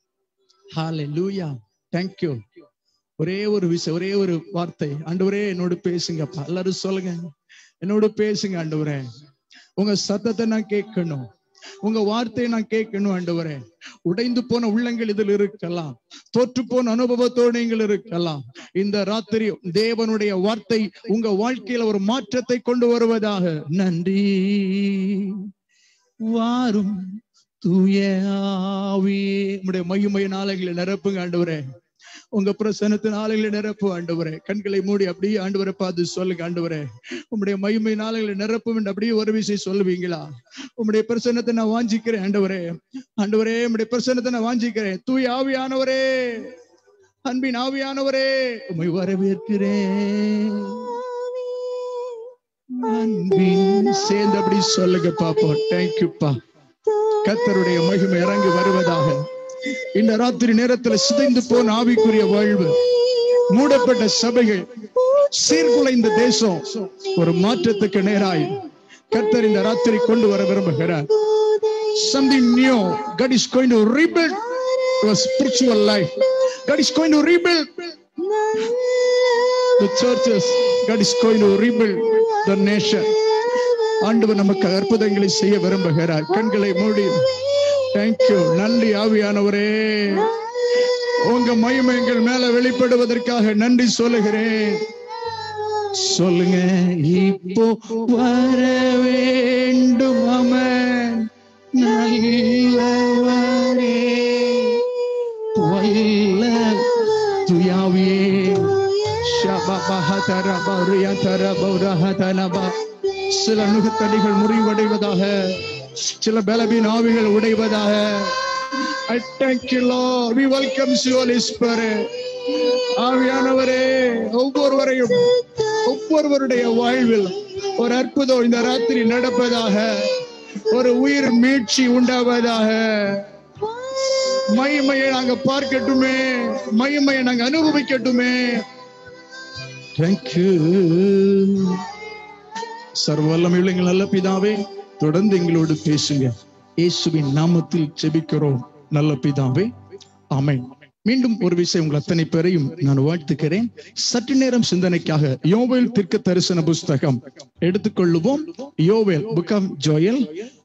ஹalleluya thank you ஒரே ஒரு விஷயம் ஒரே ஒரு வார்த்தை ஆண்டவரே என்னோடு பேசுங்கப்பா எல்லாரும் சொல்லுங்க என்னோடு பேசுங்க ஆண்டவரே உங்க சத்தத்தை நான் கேட்கணும் உங்க வார்த்தையை நான் கேட்கணும் ஆண்டவரே உடைந்து போன உள்ளங்கள் இதில் இருக்கலாம் தோற்று போன அனுபவத்தோடு நீங்கள் இருக்கலாம் இந்த ராத்திரி தேவனுடைய வார்த்தை உங்க வாழ்க்கையில ஒரு மாற்றத்தை கொண்டு வருவதாக நன்றி வாரும் தூய ஆவியே உம்முடைய மகிமையின் ஆலைகளை நிரப்புங்க ஆண்டவரே உங்க பிரசனத்தின் ஆலைகளை நிரப்பு ஆண்டவரே கண்களை மூடி அப்படியே ஆண்டவரை பார்த்து சொல்லுங்க ஆண்டவரே உம்முடைய மகிமையின் ஆலைகளை நிரப்பும் என்று அப்படியே ஒரு விஷயம் சொல்லுவீங்களா உம்முடைய பிரசன்னத்தை நான் வாஞ்சிக்கிறேன் ஆண்டவரே ஆண்டவரே உம்முடைய பிரசன்னத்தை நான் வாஞ்சிக்கிறேன் தூய் ஆவியானவரே அன்பின் ஆவியானவரே உம்மை வரவேற்கிறேன் அன்பின் சேர்ந்து அப்படி சொல்லுங்க பாப்போம் தேங்க்யூப்பா கத்தருடைய மகிமை இறங்கி வருவதாக இந்த ராத்திரி நேரத்துல சிதைந்து போன ஆவிக்குரிய வாழ்வு மூடப்பட்ட சபைகள் சீர்குலைந்த தேசம் ஒரு மாற்றத்துக்கு நேராய் கர்த்தர் இந்த ராத்திரி கொண்டு வர விரும்புகிறார் something new god is going to rebuild your spiritual life god is going to rebuild the churches god is going to rebuild the nation ஆண்டவர் நமக்கு அற்புதங்களை செய்ய விரும்புகிறார் கண்களை மூடி தேங்க்யூ நன்றி ஆவியானவரே உங்க மகிமை எங்கள் மேல வெளிப்படுவதற்காக நன்றி சொல்லுகிறேன் சொல்லுங்க இப்போ வர வேண்டும் அவன் நல்லவரே வல்ல துயாவியே சில நுகத்தடிகள் முறிவடைவதாக சில பலவீன ஆவிகள் உடைவதாக I thank you, Lord. We welcome you, Holy Spirit. ஆவியானவரே ஒவ்வொருவரையும் ஒவ்வொருவருடைய வாழ்வில் ஒரு அற்புதம் இந்த ராத்திரி நடப்பதாக ஒரு உயிர் மீட்சி உண்டாவதாக மகிமையை நாங்க பார்க்கட்டுமே மகிமையை நாங்க அனுபவிக்கட்டுமே தேங்க்யூ சர்வல்லமையுள்ள எங்கள் நல்ல பிதாவே தொடர்ந்து எங்களோடு பேசுங்க இயேசுவின் நாமத்தில் செபிக்கிறோம் நல்ல பிதாவே ஆமென் மீண்டும் ஒரு விஷயம் உங்கள் அத்தனை பேரையும் நான் வாழ்த்துக்கிறேன் சற்று நேரம் சிந்தனைக்காக யோவேல் தீர்க்க தரிசன புஸ்தகம் எடுத்துக்கொள்ளுவோம் யோவேல் book of Joel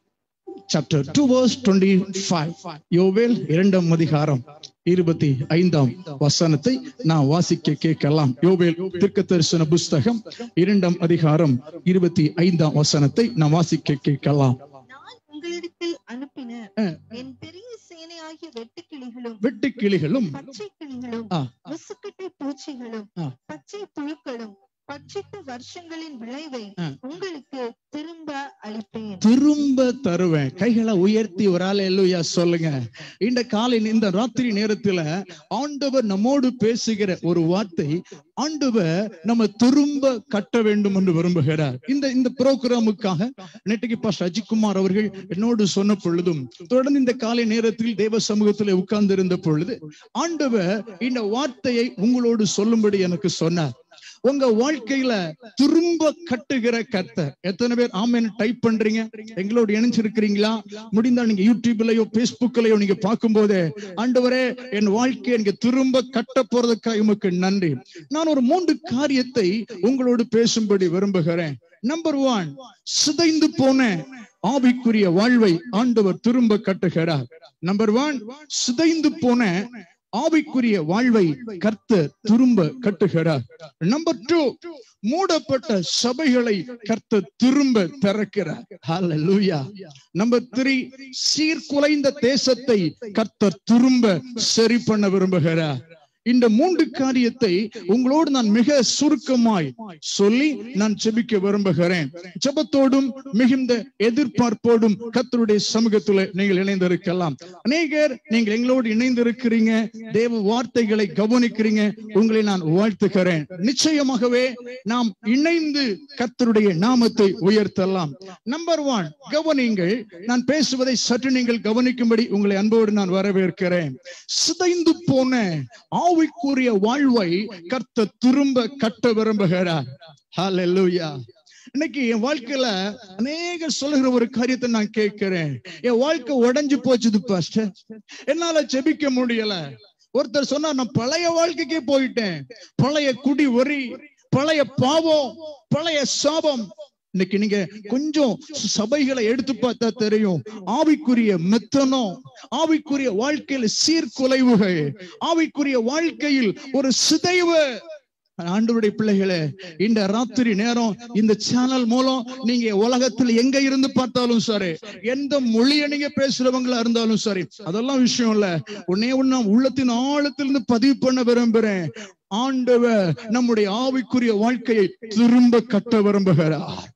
chapter two verse twenty five யோவேல் இரண்டாம் அதிகாரம் இருபத்தி ஐந்தாம் வசனத்தை நான் வாசிக்க கேட்கலாம் யோவேல் தீர்க்க தரிசன புஸ்தகம் இரண்டாம் அதிகாரம் இருபத்தி ஐந்தாம் வசனத்தை நான் வாசிக்க கேட்கலாம் நான் உங்களிடத்தில் அனுப்பின ஆ. என் பெரிய சேனையாகிய வெட்டுக்கிளிகளும் வெட்டு கிளிகளும் பச்சை கிளிகளும் ஆ. முசுக்கட்டை பூச்சிகளும் ஆ. பச்சை புழுக்களும் பட்சித்த வருஷங்களின் விளைவை ஆ. உங்களுக்கு திரும்ப அளிப்பேன் திரும்ப தருவேன் கைகளை உயர்த்தி ஒரு ஆள் எல்லுயா சொல்லுங்க இந்த காலை இந்த ராத்திரி நேரத்துல ஆண்டவர் நம்மோடு பேசுகிற ஒரு வார்த்தை ஆண்டவர் நம்ம திரும்ப கட்ட வேண்டும் என்று விரும்புகிறார் இந்த இந்த புரோகிராமுக்காக நேற்றுக்கு பாஸ்டர் அஜித்குமார் அவர்கள் என்னோடு சொன்ன பொழுதும் தொடர்ந்து இந்த காலை நேரத்தில் தேவ சமூகத்தில் உட்கார்ந்து இருந்த பொழுது ஆண்டவர் இந்த வார்த்தையை உங்களோடு சொல்லும்படி எனக்கு சொன்னார் உங்க வாழ்க்கையில திரும்ப கட்டுகிற கர்த்தர் எத்தனை பேர் ஆமேன்னு டைப் பண்றீங்க எங்களோடு இணைஞ்சிருக்கிறீங்களா முடிந்தா நீங்க யூடியூப்லயோ பேஸ்புக்லயோ நீங்க பார்க்கும்போது ஆண்டவரே என் வாழ்க்கையை நீங்க திரும்ப கட்ட போறதுக்காக உமக்கு நன்றி நான் ஒரு மூன்று காரியத்தை உங்களோடு பேசும்படி விரும்புகிறேன் நம்பர் ஒன் சிதைந்து போன ஆவிக்குரிய வாழ்வை ஆண்டவர் திரும்ப கட்டுகிறார் நம்பர் ஒன் சிதைந்து போன ஆவிக்குரிய வாழ்வை கர்த்தர் திரும்ப கட்டுகிறார் நம்பர் டூ மூடப்பட்ட சபைகளை கர்த்தர் திரும்ப திறக்கிறார் ஹalleluya நம்பர் த்ரீ சீர்குலைந்த தேசத்தை கர்த்தர் திரும்ப சரி பண்ண விரும்புகிறார் இந்த மூன்று காரியத்தை உங்களோடு நான் மிக சுருக்கமாய் சொல்லி நான் ஜெபிக்க விரும்புகிறேன் ஜெபத்தோடும் மிகுந்த எதிர்பார்ப்போடும் கர்த்தருடைய சமூகத்துல நீங்கள் இணைந்திருக்கலாம் அநேகர் நீங்கள் எங்களோடு இணைந்திருக்கிறீங்க தேவ வார்த்தைகளை கவனிக்கிறீங்க உங்களை நான் வாழ்த்துகிறேன் நிச்சயமாகவே நாம் இணைந்து கர்த்தருடைய நாமத்தை உயர்த்தலாம் நம்பர் ஒன் கவனிங்கள் நான் பேசுவதை சற்று நீங்கள் கவனிக்கும்படி உங்களை அன்போடு நான் வரவேற்கிறேன் சிதைந்து போன ஆவிக்குரிய வாழ்வை கர்த்தர் திரும்ப கட்ட விரும்புகிறார் ஹalleluya இன்னைக்கு என் வாழ்க்கையில அநேக சொல்லுகிற ஒரு காரியத்தை நான் கேட்கிறேன் என் வாழ்க்கை உடைஞ்சு போச்சுது பாஸ்டர் என்னால ஜெபிக்க முடியல ஒருத்தர் சொன்னா நான் பழைய வாழ்க்கைக்கே போயிட்டேன் பழைய குடி ஒரி பழைய பாவம் பழைய சாபம் இன்னைக்கு நீங்க கொஞ்சம் சபைகளை எடுத்து பார்த்தா தெரியும் ஆவிக்குரிய மெத்தனம் ஆவிக்குரிய வாழ்க்கையில் சீர்குலைவுகள் ஆவிக்குரிய வாழ்க்கையில் ஒரு சிதைவு ஆண்டவருடைய பிள்ளைகளே இந்த ராத்திரி நேரம் இந்த சேனல் மூலம் நீங்க உலகத்தில் எங்க இருந்து பார்த்தாலும் சரி எந்த மொழியை நீங்க பேசுறவங்களா இருந்தாலும் சரி அதெல்லாம் விஷயம் இல்ல உன்னே ஒண்ணு நான் உள்ளத்தின் ஆழத்திலிருந்து பதிவு பண்ண விரும்புறேன் ஆண்டவர் நம்முடைய ஆவிக்குரிய வாழ்க்கையை திரும்ப கட்ட விரும்புகிறார்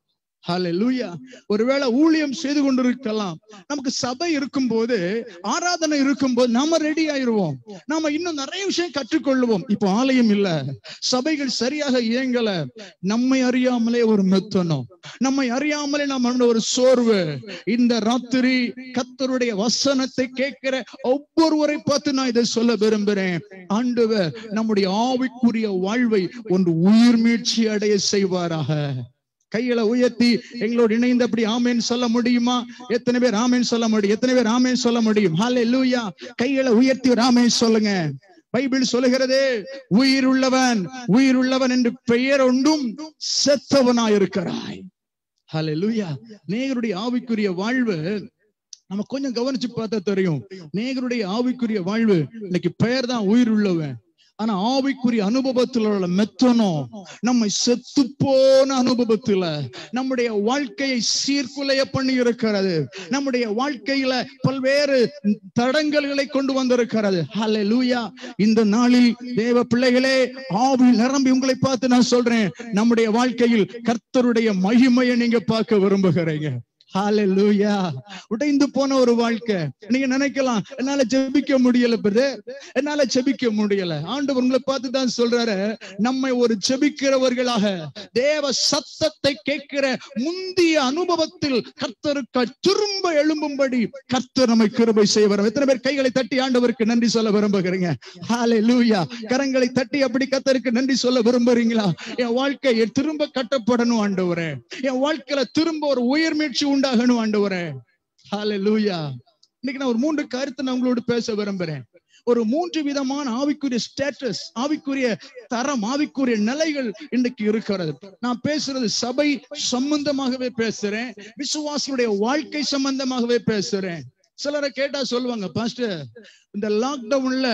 ஹalleluya ஒருவேளை ஊழியம் செய்து கொண்டிருக்கலாம் நமக்கு சபை இருக்கும்போது ஆராதனை இருக்கும்போது நாம ரெடி ஆயிருவோம் நாம இன்னும் நிறைய விஷயம் கற்றுக்கொள்வோம் இப்போ ஆலயம் இல்ல சபைகள் சரியாக இயங்கல நம்மை அறியாமலே ஒரு மெத்தனம் நம்மை அறியாமலே நம்ம ஒரு சோர்வு இந்த ராத்திரி கத்தருடைய வசனத்தை கேட்கிற ஒவ்வொருவரை பார்த்து நான் இதை சொல்ல விரும்புறேன் ஆண்டவர் நம்முடைய ஆவிக்குரிய வாழ்வை ஒன்று உயிர் மீட்சி அடைய செய்வாராக கைகளை உயர்த்தி எங்களோடு இணைந்து அப்படி ஆமேன் சொல்ல முடியுமா எத்தனை பேர் ஆமேன் சொல்ல முடியும் எத்தனை பேர் ஆமேன் சொல்ல முடியும் ஹாலே லூயா கைகளை உயர்த்தி ஒரு ஆமேன் சொல்லுங்க பைபிள் சொல்லுகிறது உயிர் உள்ளவன் உயிர் உள்ளவன் என்று பெயர் ஒன்றும் செத்தவனாயிருக்கிறாய் ஹாலே லூயா நேயருடைய ஆவிக்குரிய வாழ்வு நம்ம கொஞ்சம் கவனிச்சு பார்த்தா தெரியும் நேயருடைய ஆவிக்குரிய வாழ்வு இன்னைக்கு பெயர் தான் உயிர் உள்ளவன் ஆனா ஆவிக்குரிய அனுபவத்துல உள்ள மெத்தனம் நம்மை செத்து போன அனுபவத்துல நம்முடைய வாழ்க்கையை சீர்குலைய பண்ணி இருக்கிறது நம்முடைய வாழ்க்கையில பல்வேறு தடங்கல்களை கொண்டு வந்திருக்கிறது ஹalleluya இந்த நாளில் தேவ பிள்ளைகளே ஆவி நிரம்பி உங்களை பார்த்து நான் சொல்றேன் நம்முடைய வாழ்க்கையில் கர்த்தருடைய மகிமையை நீங்க பார்க்க விரும்புகிறீங்க ஹalleluya உடைந்து போன ஒரு வாழ்க்கை நீங்க நினைக்கலாம் என்னால ஜெபிக்க முடியல பிரதர் என்னால ஜெபிக்க முடியல ஆண்டவர் உங்களை பார்த்து தான் சொல்றாரு நம்மை ஒரு ஜெபிக்கிறவர்களாக தேவ சத்தத்தை கேட்கிற முந்திய அனுபவத்தில் கர்த்தருக்கு திரும்ப எழும்பும்படி கர்த்தர் நம்மை கிருபை செய்வார் எத்தனை பேர் கைகளை தட்டி ஆண்டவருக்கு நன்றி சொல்ல விரும்புகிறீங்க ஹalleluya கரங்களை தட்டி அப்படி கர்த்தருக்கு நன்றி சொல்ல விரும்புறீங்களா என் வாழ்க்கை திரும்ப கட்டப்படணும் ஆண்டவரே என் வாழ்க்கையில திரும்ப ஒரு உயிர் மீட்சி உண்டாகணும் ஆண்டவரே ஹalleluya இன்னைக்கு நான் ஒரு மூன்று கருத்தை நான் உங்களோடு பேச விரும்புறேன் ஒரு மூன்று விதமான ஆவிக்குரிய ஸ்டேட்டஸ் ஆவிக்குரிய தரம் ஆவிக்குரிய நிலைகள் இன்னைக்கு இருக்கிறது நான் பேசுறது சபை சம்பந்தமாகவே பேசுறேன் விசுவாசியுடைய வாழ்க்கை சம்பந்தமாகவே பேசுறேன் சிலரை கேட்டா சொல்லுவாங்க பாஸ்டர் இந்த லாக்டவுன்ல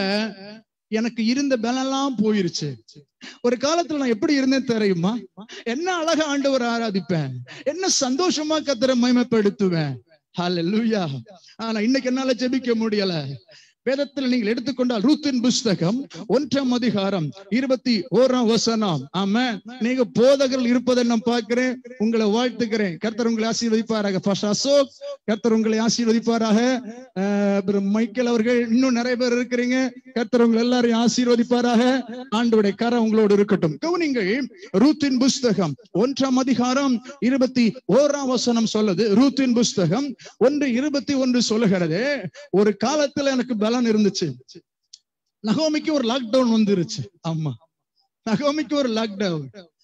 எனக்கு இருந்த பலம்லாம் போயிருச்சு ஒரு காலத்துல நான் எப்படி இருந்தேன் தெரியுமா என்ன அழகா ஆண்டவர் ஆராதிப்பேன் என்ன சந்தோஷமா கத்தரை மகிமைப்படுத்துவேன் ஹalleluya ஆனா இன்னைக்கு என்னால ஜெபிக்க முடியல வேதத்தில் நீங்கள் எடுத்துக்கொண்டால் ரூத்தின் புஸ்தகம் ஒன்றாம் அதிகாரம் இருபத்தி ஓராம் வசனம் ஆமா நீங்க போதகர்கள் இருப்பதை நான் பார்க்கிறேன் உங்களை வாழ்த்துக்கிறேன் கர்த்தர் உங்களை ஆசீர்வதிப்பாராக ஃபர்ஸ்ட் அசோக் கர்த்தர் உங்களை ஆசீர்வதிப்பாராக அஹ், அப்புறம் மைக்கேல் அவர்கள் இன்னும் நிறைய பேர் இருக்கிறீங்க கர்த்தர் உங்களை எல்லாரையும் ஆசீர்வதிப்பாராக ஆண்டவருடைய கரம் உங்களோடு இருக்கட்டும் கவனிங்கள் ரூத்தின் புஸ்தகம் ஒன்றாம் அதிகாரம் இருபத்தி ஓராம் வசனம் சொல்லுது ரூத்தின் புஸ்தகம் ஒன்று இருபத்தி ஒன்று சொல்லுகிறது ஒரு காலத்துல எனக்கு பலன் இருந்துச்சு நகோமிக்கு ஒரு லாக்டவுன் வந்துருச்சு ஆமா நகோமிக்கு ஒரு லாக்டவுன்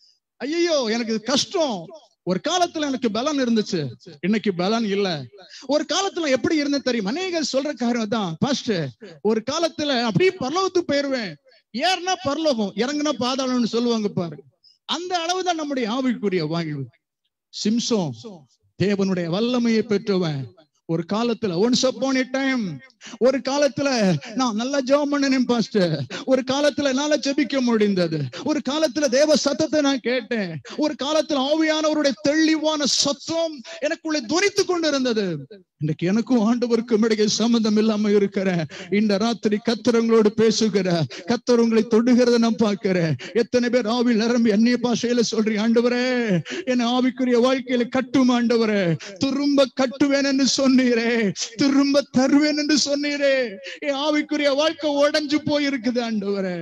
ஐயோ எனக்கு இது கஷ்டம் ஒரு காலத்துல எனக்கு பலன் இருந்துச்சு இன்னைக்கு பலன் இல்ல ஒரு காலத்துல எப்படி இருந்தேன் தெரியும் அநேகர் சொல்ற காரணம் தான் பாஸ்ட் ஒரு காலத்துல அப்படியே பரலோகத்துக்கு போயிருவேன் ஏறினா பரலோகம் இறங்குனா பாதாளம்னு சொல்லுவாங்க பாரு அந்த அளவுதான் நம்முடைய ஆவிக்குரிய வாழ்வு சிம்சோன் தேவனுடைய வல்லமையை பெற்றவன் ஒரு காலத்துல ஒன்ஸ் upon a டைம் ஒரு காலத்துல நான் நல்லா ஜெபம் பண்ணினேன் பாஸ்டர் ஒரு காலத்துல என்னால ஜெபிக்க முடிந்தது ஒரு காலத்துல தேவ சத்தத்தை நான் கேட்டேன் ஒரு காலத்துல ஆவியானவருடைய தெளிவான சத்தம் எனக்குள்ளே துணித்து கொண்டு இருந்தது இன்னைக்கு எனக்கும் ஆண்டவருக்கும் இடையே சம்பந்தம் இல்லாம இருக்கிற இந்த ராத்திரி கத்தரங்களோடு பேசுகிற கத்தர் உங்களை தொடுகிறத நான் பார்க்கிறேன் எத்தனை பேர் ஆவில் நிரம்பி அந்நிய பாஷையில சொல்றீங்க ஆண்டவரே என் ஆவிக்குரிய வாழ்க்கையில கட்டும் ஆண்டவரே திரும்ப கட்டுவேன் என்று சொன்னீரே திரும்ப தருவேன் என்று சொன்னீரே என் ஆவிக்குரிய வாழ்க்கை உடைஞ்சு போயிருக்குது ஆண்டவரே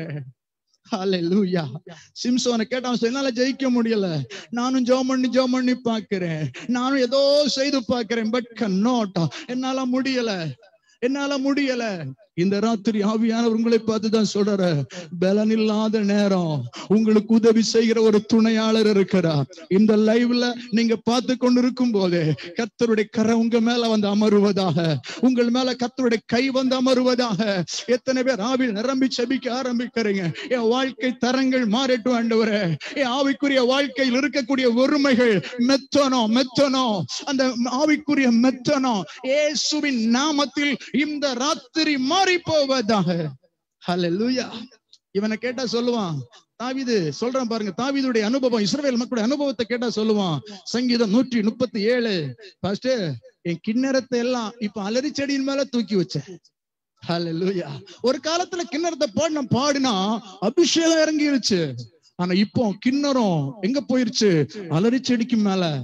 ஹalleluya சிம்சோனை கேட்டான் என்னால ஜெயிக்க முடியல நானும் ஜெபம் பண்ணி ஜெபம் பண்ணி பாக்குறேன் நானும் ஏதோ செய்து பாக்குறேன் பட் கண்ணோட் என்னால முடியல என்னால முடியல இந்த ராத்திரி ஆவியானவர் உங்களை பார்த்து தான் சொல்றாரு பலன் இல்லாத நேரம் உங்களுக்கு உதவி செய்கிற ஒரு துணையாளர் இருக்கிறார் இந்த லைவ்ல நீங்க பார்த்து கொண்டு இருக்கும் போது கர்த்தருடைய கரை உங்க மேல வந்து அமருவதாக உங்கள் மேல கர்த்தருடைய கை வந்து அமருவதாக எத்தனை பேர் ஆவில் நிரம்பி செபிக்க ஆரம்பிக்கிறீங்க என் வாழ்க்கை தரங்கள் மாறட்டும் ஆண்டவரே என் ஆவிக்குரிய வாழ்க்கையில் இருக்கக்கூடிய ஒருமைகள் மெத்தனோ மெத்தனோ அந்த ஆவிக்குரிய மெத்தனோ இயேசுவின் நாமத்தில் இந்த ராத்திரி மாறி போவதாக ஹalleluya இவனை கேட்டா சொல்லுவான் தாவீது சொல்றான் பாருங்க தாவீதுடைய அனுபவம் இஸ்ரவேல் மக்களுடைய அனுபவத்தை கேட்டா சொல்லுவான் சங்கீதம் நூற்றி முப்பத்தி ஏழு ஃபர்ஸ்ட் என் கிண்ணறத்தை எல்லாம் இப்ப அலரி செடியின் மேல தூக்கி வச்சேன் ஹalleluya ஒரு காலத்துல கிண்ணறத்தை பாடின பாடினா அபிஷேகம் இறங்கிருச்சு ஆனா இப்போ கிண்ணறம் எங்க போயிருச்சு அலரி செடிக்கு மேல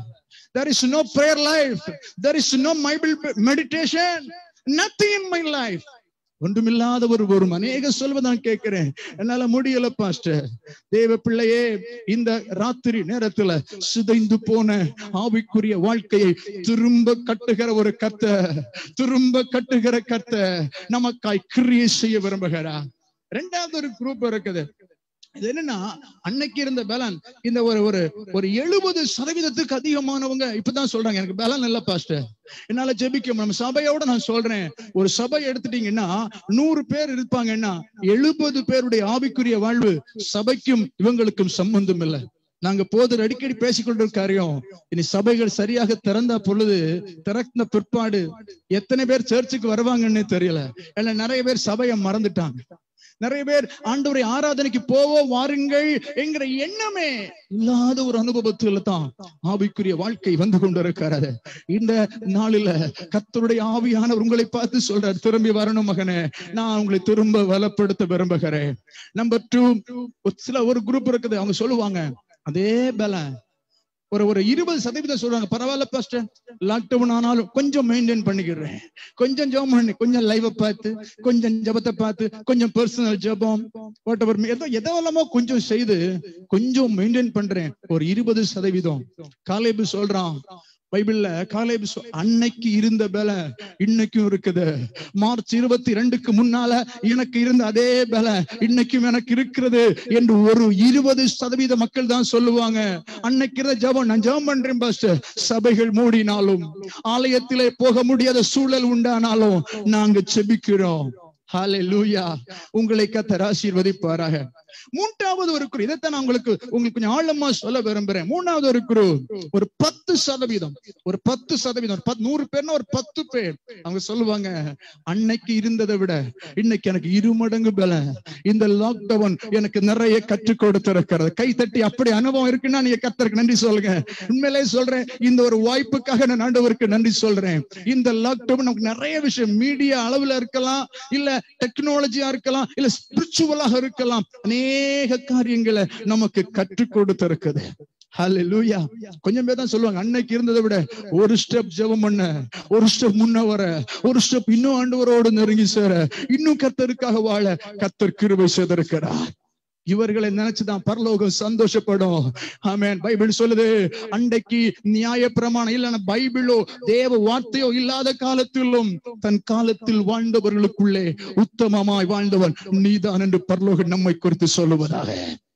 there is no prayer life there is no bible meditation nothing in my life ஒன்றுமில்லாத ஒரு ஒரு அநேக சொல்வ நான் கேட்கிறேன் என்னால முடியல பாஸ்டர் தேவ பிள்ளையே இந்த ராத்திரி நேரத்துல சிதைந்து போன ஆவிக்குரிய வாழ்க்கையை திரும்ப கட்டுகிற ஒரு கத்த திரும்ப கட்டுகிற கத்த நமக்காய் கிரியை செய்ய விரும்புகிறார் ரெண்டாவது ஒரு குரூப் இருக்குது இது என்னன்னா அன்னைக்கு இருந்த பலன் இந்த ஒரு ஒரு ஒரு எழுபது சதவீதத்துக்கு அதிகமானவங்க இப்பதான் சொல்றாங்க எனக்கு பலன் இல்ல பாஸ்டர் என்னால ஜெபிக்க நம்ம சபையோட நான் சொல்றேன் ஒரு சபை எடுத்துட்டீங்கன்னா நூறு பேர் இருப்பாங்கன்னா எழுபது பேருடைய ஆவிக்குரிய வாழ்வு சபைக்கும் இவங்களுக்கும் சம்பந்தம் இல்லை நாங்க போது அடிக்கடி பேசிக்கொண்டிருக்க காரியம் இனி சபைகள் சரியாக திறந்த பொழுது திறந்த பிற்பாடு எத்தனை பேர் சர்ச்சுக்கு வருவாங்கன்னு தெரியல இல்ல நிறைய பேர் சபையை மறந்துட்டாங்க நிறைய பேர் ஆண்டவரை ஆராதனைக்கு போவோம் வாருங்கள் என்கிற எண்ணமே இல்லாத ஒரு அனுபவத்துல தான் ஆவிக்குரிய வாழ்க்கை வந்து கொண்டிருக்கிறது இந்த நாளில கத்தருடைய ஆவியானவர் உங்களை பார்த்து சொல்றார் திரும்பி வரணும் மகனே நான் உங்களை திரும்ப வலப்படுத்த விரும்புகிறேன் நம்பர் டூ சில ஒரு குரூப் இருக்குது அவங்க சொல்லுவாங்க அதே பலம் ஒரு ஒரு இருபது சதவீதம் சொல்றாங்க பரவாயில்ல பாஸ்டர் லாக்டவுன் ஆனாலும் கொஞ்சம் மெயின்டைன் பண்ணிக்கிறேன் கொஞ்சம் ஜெபம் பண்ணி கொஞ்சம் லைவ பார்த்து கொஞ்சம் ஜபத்தை பார்த்து கொஞ்சம் பர்சனல் ஜபம் வாட் எவர் ஏதோ எதோ எல்லாமோ கொஞ்சம் செய்து கொஞ்சம் மெயின்டைன் பண்றேன் ஒரு இருபது சதவீதம் காலேபு சொல்றான் பைபிள்ல காலேபு சொ- அன்னைக்கு இருந்த பல இன்னைக்கும் இருக்குது மார்ச் இருபத்தி ரெண்டுக்கு முன்னால எனக்கு இருந்த அதே பல இன்னைக்கும் எனக்கு இருக்கிறது என்று ஒரு இருபது சதவீத மக்கள் தான் சொல்லுவாங்க அன்னைக்கு இருந்த ஜெபம் நான் ஜெபம் பண்றேன் பாஸ்டர் சபைகள் மூடினாலும் ஆலயத்திலே போக முடியாத சூழல் உண்டானாலும் நாங்க செபிக்கிறோம் ஹalleluya உங்களை கத்தர் ஆசீர்வதிப்பாராக மூன்றாவது ஒரு குரு இதைத்தான் நான் உங்களுக்கு உங்களுக்கு கொஞ்சம் ஆழமா சொல்ல விரும்புறேன் மூணாவது ஒரு குரு ஒரு பத்து சதவீதம் ஒரு பத்து சதவீதம் ஒரு பத்து நூறு பேர்னா ஒரு பத்து பேர் அவங்க சொல்லுவாங்க அன்னைக்கு இருந்ததை விட இன்னைக்கு எனக்கு இரு மடங்கு பலம் இந்த லாக்டவுன் எனக்கு நிறைய கற்றுக் கொடுத்திருக்கிறது கை தட்டி அப்படி அனுபவம் இருக்குன்னா நீங்க கத்தருக்கு நன்றி சொல்லுங்க உண்மையிலே சொல்றேன் இந்த ஒரு வாய்ப்புக்காக நான் ஆண்டவருக்கு நன்றி சொல்றேன் இந்த லாக்டவுன் நமக்கு நிறைய விஷயம் மீடியா அளவுல இருக்கலாம் இல்ல டெக்னாலஜியா இருக்கலாம் இல்ல ஸ்பிரிச்சுவலாக இருக்கலாம் அநேக காரியங்களை நமக்கு கற்றுக் கொடுத்திருக்குது ஹalleluya கொஞ்சம் பேர் தான் சொல்லுவாங்க அன்னைக்கு இருந்ததை விட ஒரு ஸ்டெப் ஜெபம் பண்ண ஒரு ஸ்டெப் முன்ன வர ஒரு ஸ்டெப் இன்னும் ஆண்டவரோடு நெருங்கி சேர இன்னும் கத்தருக்காக வாழ கத்தர் கிருபை செய்திருக்கிறார் இவர்களை நினைச்சுதான் பரலோகம் சந்தோஷப்படும் ஆமென் பைபிள் சொல்லுது அன்றைக்கு நியாய பிரமாணம் இல்லைன்னா பைபிளோ தேவ வார்த்தையோ இல்லாத காலத்திலும் தன் காலத்தில் வாழ்ந்தவர்களுக்குள்ளே உத்தமமாய் வாழ்ந்தவன் நீதான் என்று பரலோகம் நம்மை குறித்து சொல்லுவதாக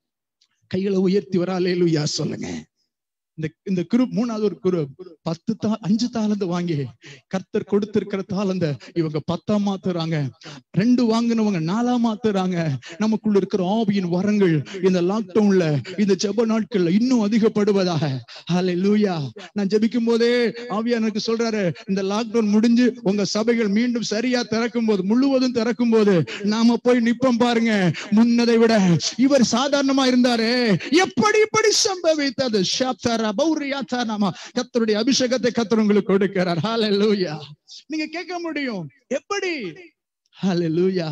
கைகளை உயர்த்தி வராலேலுயா சொல்லுங்க இந்த இந்த குரூப் மூணாவது ஒரு குரூப் பத்து தா அஞ்சு தாளந்து வாங்கி கர்த்தர் கொடுத்திருக்கிற தாளந்த இவங்க பத்தா மாத்துறாங்க ரெண்டு வாங்கினவங்க நாலா மாத்துறாங்க நமக்குள்ள இருக்கிற ஆவியின் வரங்கள் இந்த லாக்டவுன்ல இந்த ஜெப நாட்கள்ல இன்னும் அதிகப்படுவதாக ஹalleluya நான் ஜெபிக்கும் போதே ஆவியானருக்கு சொல்றாரு இந்த லாக்டவுன் முடிஞ்சு உங்க சபைகள் மீண்டும் சரியா திறக்கும் போது முழுவதும் திறக்கும் போது நாம போய் நிப்போம் பாருங்க முன்னதை விட இவர் சாதாரணமா இருந்தாரு எப்படி இப்படி சம்பவித்தது ஷாப்தாரா பௌரியாத்தா நாம கத்தருடைய அபிஷேகத்தை கத்தர் உங்களுக்கு கொடுக்கிறார் ஹalleluya நீங்க கேட்க முடியும் எப்படி ஹalleluya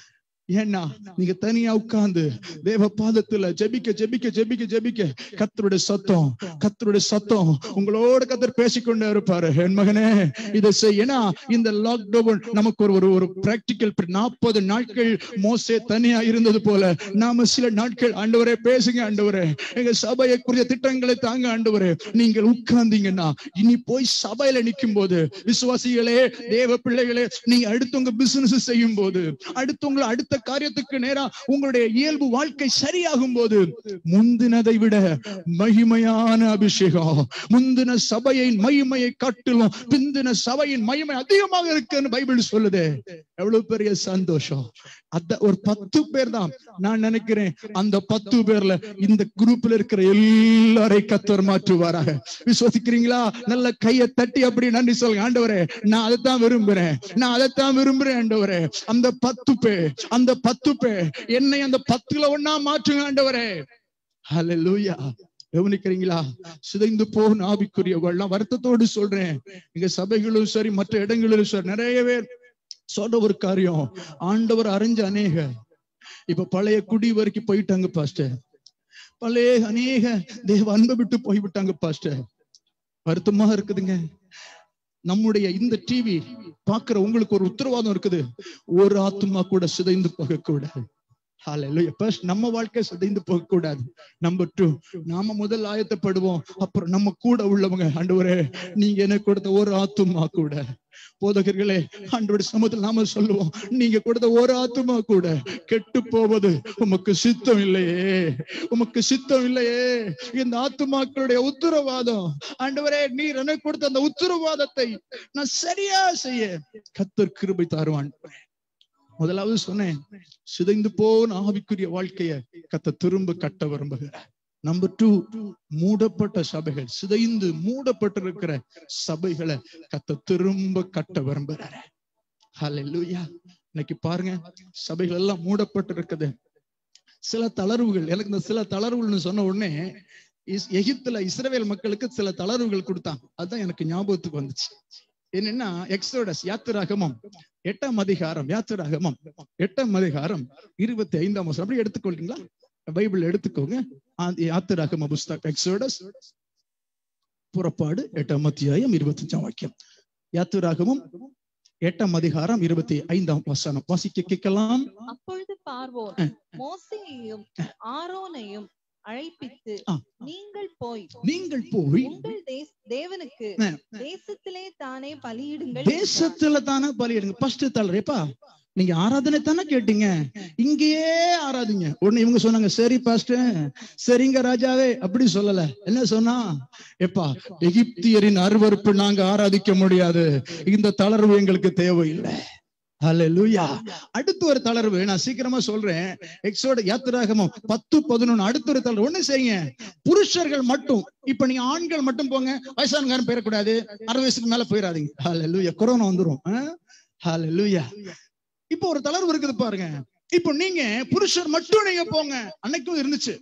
ஏன்னா நீங்க தனியா உட்கார்ந்து தேவ பாதத்துல ஜெபிக்க ஜெபிக்க ஜெபிக்க ஜெபிக்க கத்தருடைய சத்தம் கத்தருடைய சத்தம் உங்களோட கத்தர் பேசிக்கொண்டே இருப்பாரு என் மகனே இதை செய்யனா இந்த லாக்டவுன் நமக்கு ஒரு ஒரு ஒரு பிராக்டிக்கல் நாற்பது நாட்கள் மோசே தனியா இருந்தது போல நாம சில நாட்கள் ஆண்டவரே பேசுங்க ஆண்டவரே எங்க சபையை குறித்த திட்டங்களை தாங்க ஆண்டவரே நீங்கள் உட்கார்ந்தீங்கன்னா இனி போய் சபையில நிற்கும் போது விசுவாசிகளே தேவ பிள்ளைகளே நீங்க அடுத்தவங்க பிசினஸ் செய்யும் போது அடுத்தவங்களை அடுத்த காரியத்துக்கு நேரா உங்களுடைய இயல்பு வாழ்க்கை சரியாகும் போது முந்தினதை விட மகிமையான அபிஷேகம் முந்தின சபையின் மகிமையை காட்டிலும் பிந்தின சபையின் மகிமை அதிகமாக இருக்குன்னு பைபிள் சொல்லுது எவ்வளவு பெரிய சந்தோஷம் அத ஒரு பத்து பேர் தான் நான் நினைக்கிறேன் அந்த பத்து பேர்ல இந்த குரூப்ல இருக்கிற எல்லாரை கத்தர் மாற்றுவாராக விசுவசிக்கிறீங்களா நல்ல கையை தட்டி அப்படி நன்றி சொல்லுங்க ஆண்டவரே நான் அதைத்தான் விரும்புறேன் நான் அதைத்தான் விரும்புறேன் ஆண்டவரே அந்த பத்து பேர் அந்த பத்து பேர் என்னை அந்த பத்துல ஒன்னா மாற்றுங்க ஆண்டவரே ஹalleluya கவனிக்கிறீங்களா சிதைந்து போகும் ஆவிக்குரியவர்கள் நான் வருத்தத்தோடு சொல்றேன் எங்க சபைகளும் சரி மற்ற இடங்களிலும் சரி நிறைய பேர் சொல்ற ஒரு காரியம் ஆண்டவர் அறிஞ்ச அநேக இப்ப பழைய குடி வரைக்கும் போயிட்டாங்க பாஸ்டர் பழைய அநேக தேவ அன்பை விட்டு போய்விட்டாங்க பாஸ்டர் வருத்தமா இருக்குதுங்க நம்முடைய இந்த டிவி பாக்குற உங்களுக்கு ஒரு உத்தரவாதம் இருக்குது ஒரு ஆத்துமா கூட சிதைந்து போக கூடாது Hallelujah. First, நம்ம வாழ்க்கை சிதைந்து போக கூடாது நம்பர் டூ நாம முதல் ஆயத்தப்படுவோம் அப்புறம் நம்ம கூட உள்ளவங்க ஆண்டவரே நீங்க எனக்கு கொடுத்த ஒரு ஆத்துமா கூட போதகர்களே ஆண்டோட சமூகத்தில் நாம சொல்லுவோம் நீங்க கொடுத்த ஒரு ஆத்துமா கூட கெட்டு போவது உமக்கு சித்தம் இல்லையே உமக்கு சித்தம் இல்லையே இந்த ஆத்துமாக்களுடைய உத்தரவாதம் ஆண்டவரே நீர் எனக்கு கொடுத்த அந்த உத்தரவாதத்தை நான் சரியா செய்ய கத்தர் கிருபை தாருவான் முதலாவது சொன்னேன் சிதைந்து போன ஆவிக்குரிய வாழ்க்கைய கத்த திரும்ப கட்ட விரும்புகிறார் நம்பர் டூ மூடப்பட்ட சபைகள் சிதைந்து மூடப்பட்டிருக்கிற சபைகளை கத்த திரும்ப கட்ட விரும்புகிறாரு ஹalleluya இன்னைக்கு பாருங்க சபைகள் எல்லாம் மூடப்பட்டிருக்குது சில தளர்வுகள் எனக்கு இந்த சில தளர்வுகள்னு சொன்ன உடனே இஸ்- எகிப்துல இஸ்ரவேல் மக்களுக்கு சில தளர்வுகள் கொடுத்தாங்க அதுதான் எனக்கு ஞாபகத்துக்கு வந்துச்சு என்னன்னா எக்ஸோடஸ் யாத்திராகமம் எட்டாம் அதிகாரம் யாத்திராகமம் எட்டாம் அதிகாரம் இருபத்தி ஐந்தாம் வருஷம் அப்படி எடுத்துக்கொள்றீங்களா பைபிள் எடுத்துக்கோங்க ஆதி- யாத்திராகம புஸ்தகம் எக்ஸோடஸ் புறப்பாடு எட்டாம் அத்தியாயம் இருபத்தி அஞ்சாம் வாக்கியம் யாத்திராகமம் எட்டாம் அதிகாரம் இருபத்தி ஐந்தாம் வசனம் வாசிக்க கேட்கலாம் அப்பொழுது பார்வோன் ஆ. மோசேயையும் ஆரோனையும் அழைப்பித்து ஆ. நீங்கள் போய் நீங்கள் போய் உங்கள் தேஸ்- தேவனுக்கு ஆ. தேசத்திலே தானே பலியிடுங்கள் என்றார். தேசத்துல தானே பலியிடுங்க ஃபர்ஸ்ட் தளரேப்பா நீங்க ஆராதனை தானே கேட்டீங்க இங்கேயே ஆராதிங்க உடனே இவங்க சொன்னாங்க சரி பாஸ்டர் சரிங்க ராஜாவே அப்படி சொல்லல என்ன சொன்னா எப்பா எகிப்தியரின் அருவருப்பு நாங்க ஆராதிக்க முடியாது இந்த தளர்வு எங்களுக்கு தேவையில்லை ஹalleluya அடுத்து ஒரு தளர்வு நான் சீக்கிரமா சொல்றேன் எக்ஸோட யாத்திராகமம் பத்து பதினொன்னு அடுத்த ஒரு தளர்வு ஒண்ணு செய்யுங்க புருஷர்கள் மட்டும் இப்ப நீங்க ஆண்கள் மட்டும் போங்க வயசானக்காரன் போயிடக்கூடாது அறுபது வயசுக்கு மேல போயிடாதீங்க ஹalleluya கொரோனா வந்துரும் ஹalleluya இப்போ ஒரு தளர்வு இருக்குது பாருங்க இப்போ நீங்க புருஷர் மட்டும் நீங்க போங்க அன்னைக்கும் இருந்துச்சு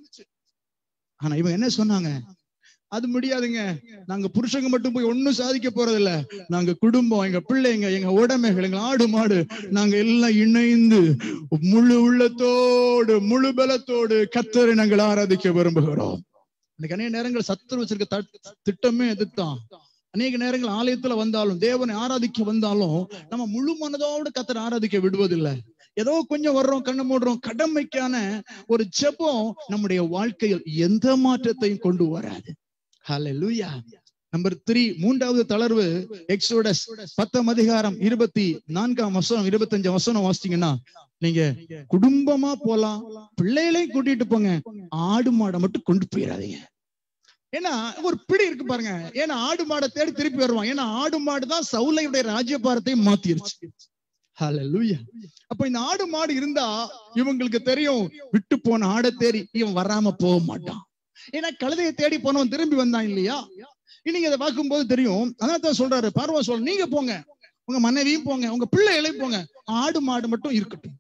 ஆனா இவங்க என்ன சொன்னாங்க அது முடியாதுங்க நாங்க புருஷங்க மட்டும் போய் ஒண்ணும் சாதிக்க போறது இல்ல நாங்க குடும்பம் எங்க பிள்ளைங்க எங்க உடைமைகள் எங்க ஆடு மாடு நாங்க எல்லாம் இணைந்து முழு உள்ளத்தோடு முழு பலத்தோடு கத்தரை நாங்கள் ஆராதிக்க விரும்புகிறோம் இன்னைக்கு அநேக நேரங்கள் சத்துரு வச்சிருக்க தட்- திட்டமே எதுதான் அநேக நேரங்கள் ஆலயத்துல வந்தாலும் தேவனை ஆராதிக்க வந்தாலும் நம்ம முழு மனதோடு கத்தரை ஆராதிக்க விடுவதில்லை ஏதோ கொஞ்சம் வர்றோம் கண்ணு மூடுறோம் கடமைக்கான ஒரு ஜெபம் நம்முடைய வாழ்க்கையில் எந்த மாற்றத்தையும் கொண்டு வராது ஹalleluya நம்பர் த்ரீ மூன்றாவது தளர்வு எக்ஸோடஸ் பத்தாம் அதிகாரம் இருபத்தி நான்காம் வசனம் இருபத்தஞ்சு வசனம் வாசிச்சீங்கன்னா நீங்க குடும்பமா போலாம் பிள்ளைகளையும் கூட்டிட்டு போங்க ஆடு மாடை மட்டும் கொண்டு போயிடாதீங்க ஏன்னா ஒரு பிடி இருக்கு பாருங்க ஏன்னா ஆடு மாடை தேடி திருப்பி வருவான் ஏன்னா ஆடு மாடு தான் சவுலையுடைய ராஜ்யபாரத்தை மாத்திருச்சு ஹalleluya அப்ப இந்த ஆடு மாடு இருந்தா இவங்களுக்கு தெரியும் விட்டு போன ஆடை தேடி இவன் வராம போக மாட்டான் ஏன்னா கழுதையை தேடி போனவன் திரும்பி வந்தான் இல்லையா இன்னைக்கு அதை பார்க்கும்போது தெரியும் அதான் தான் சொல்றாரு பார்வா சொல்ற நீங்க போங்க உங்க மனைவியும் போங்க உங்க பிள்ளைகளையும் போங்க ஆடு மாடு மட்டும் இருக்கட்டும்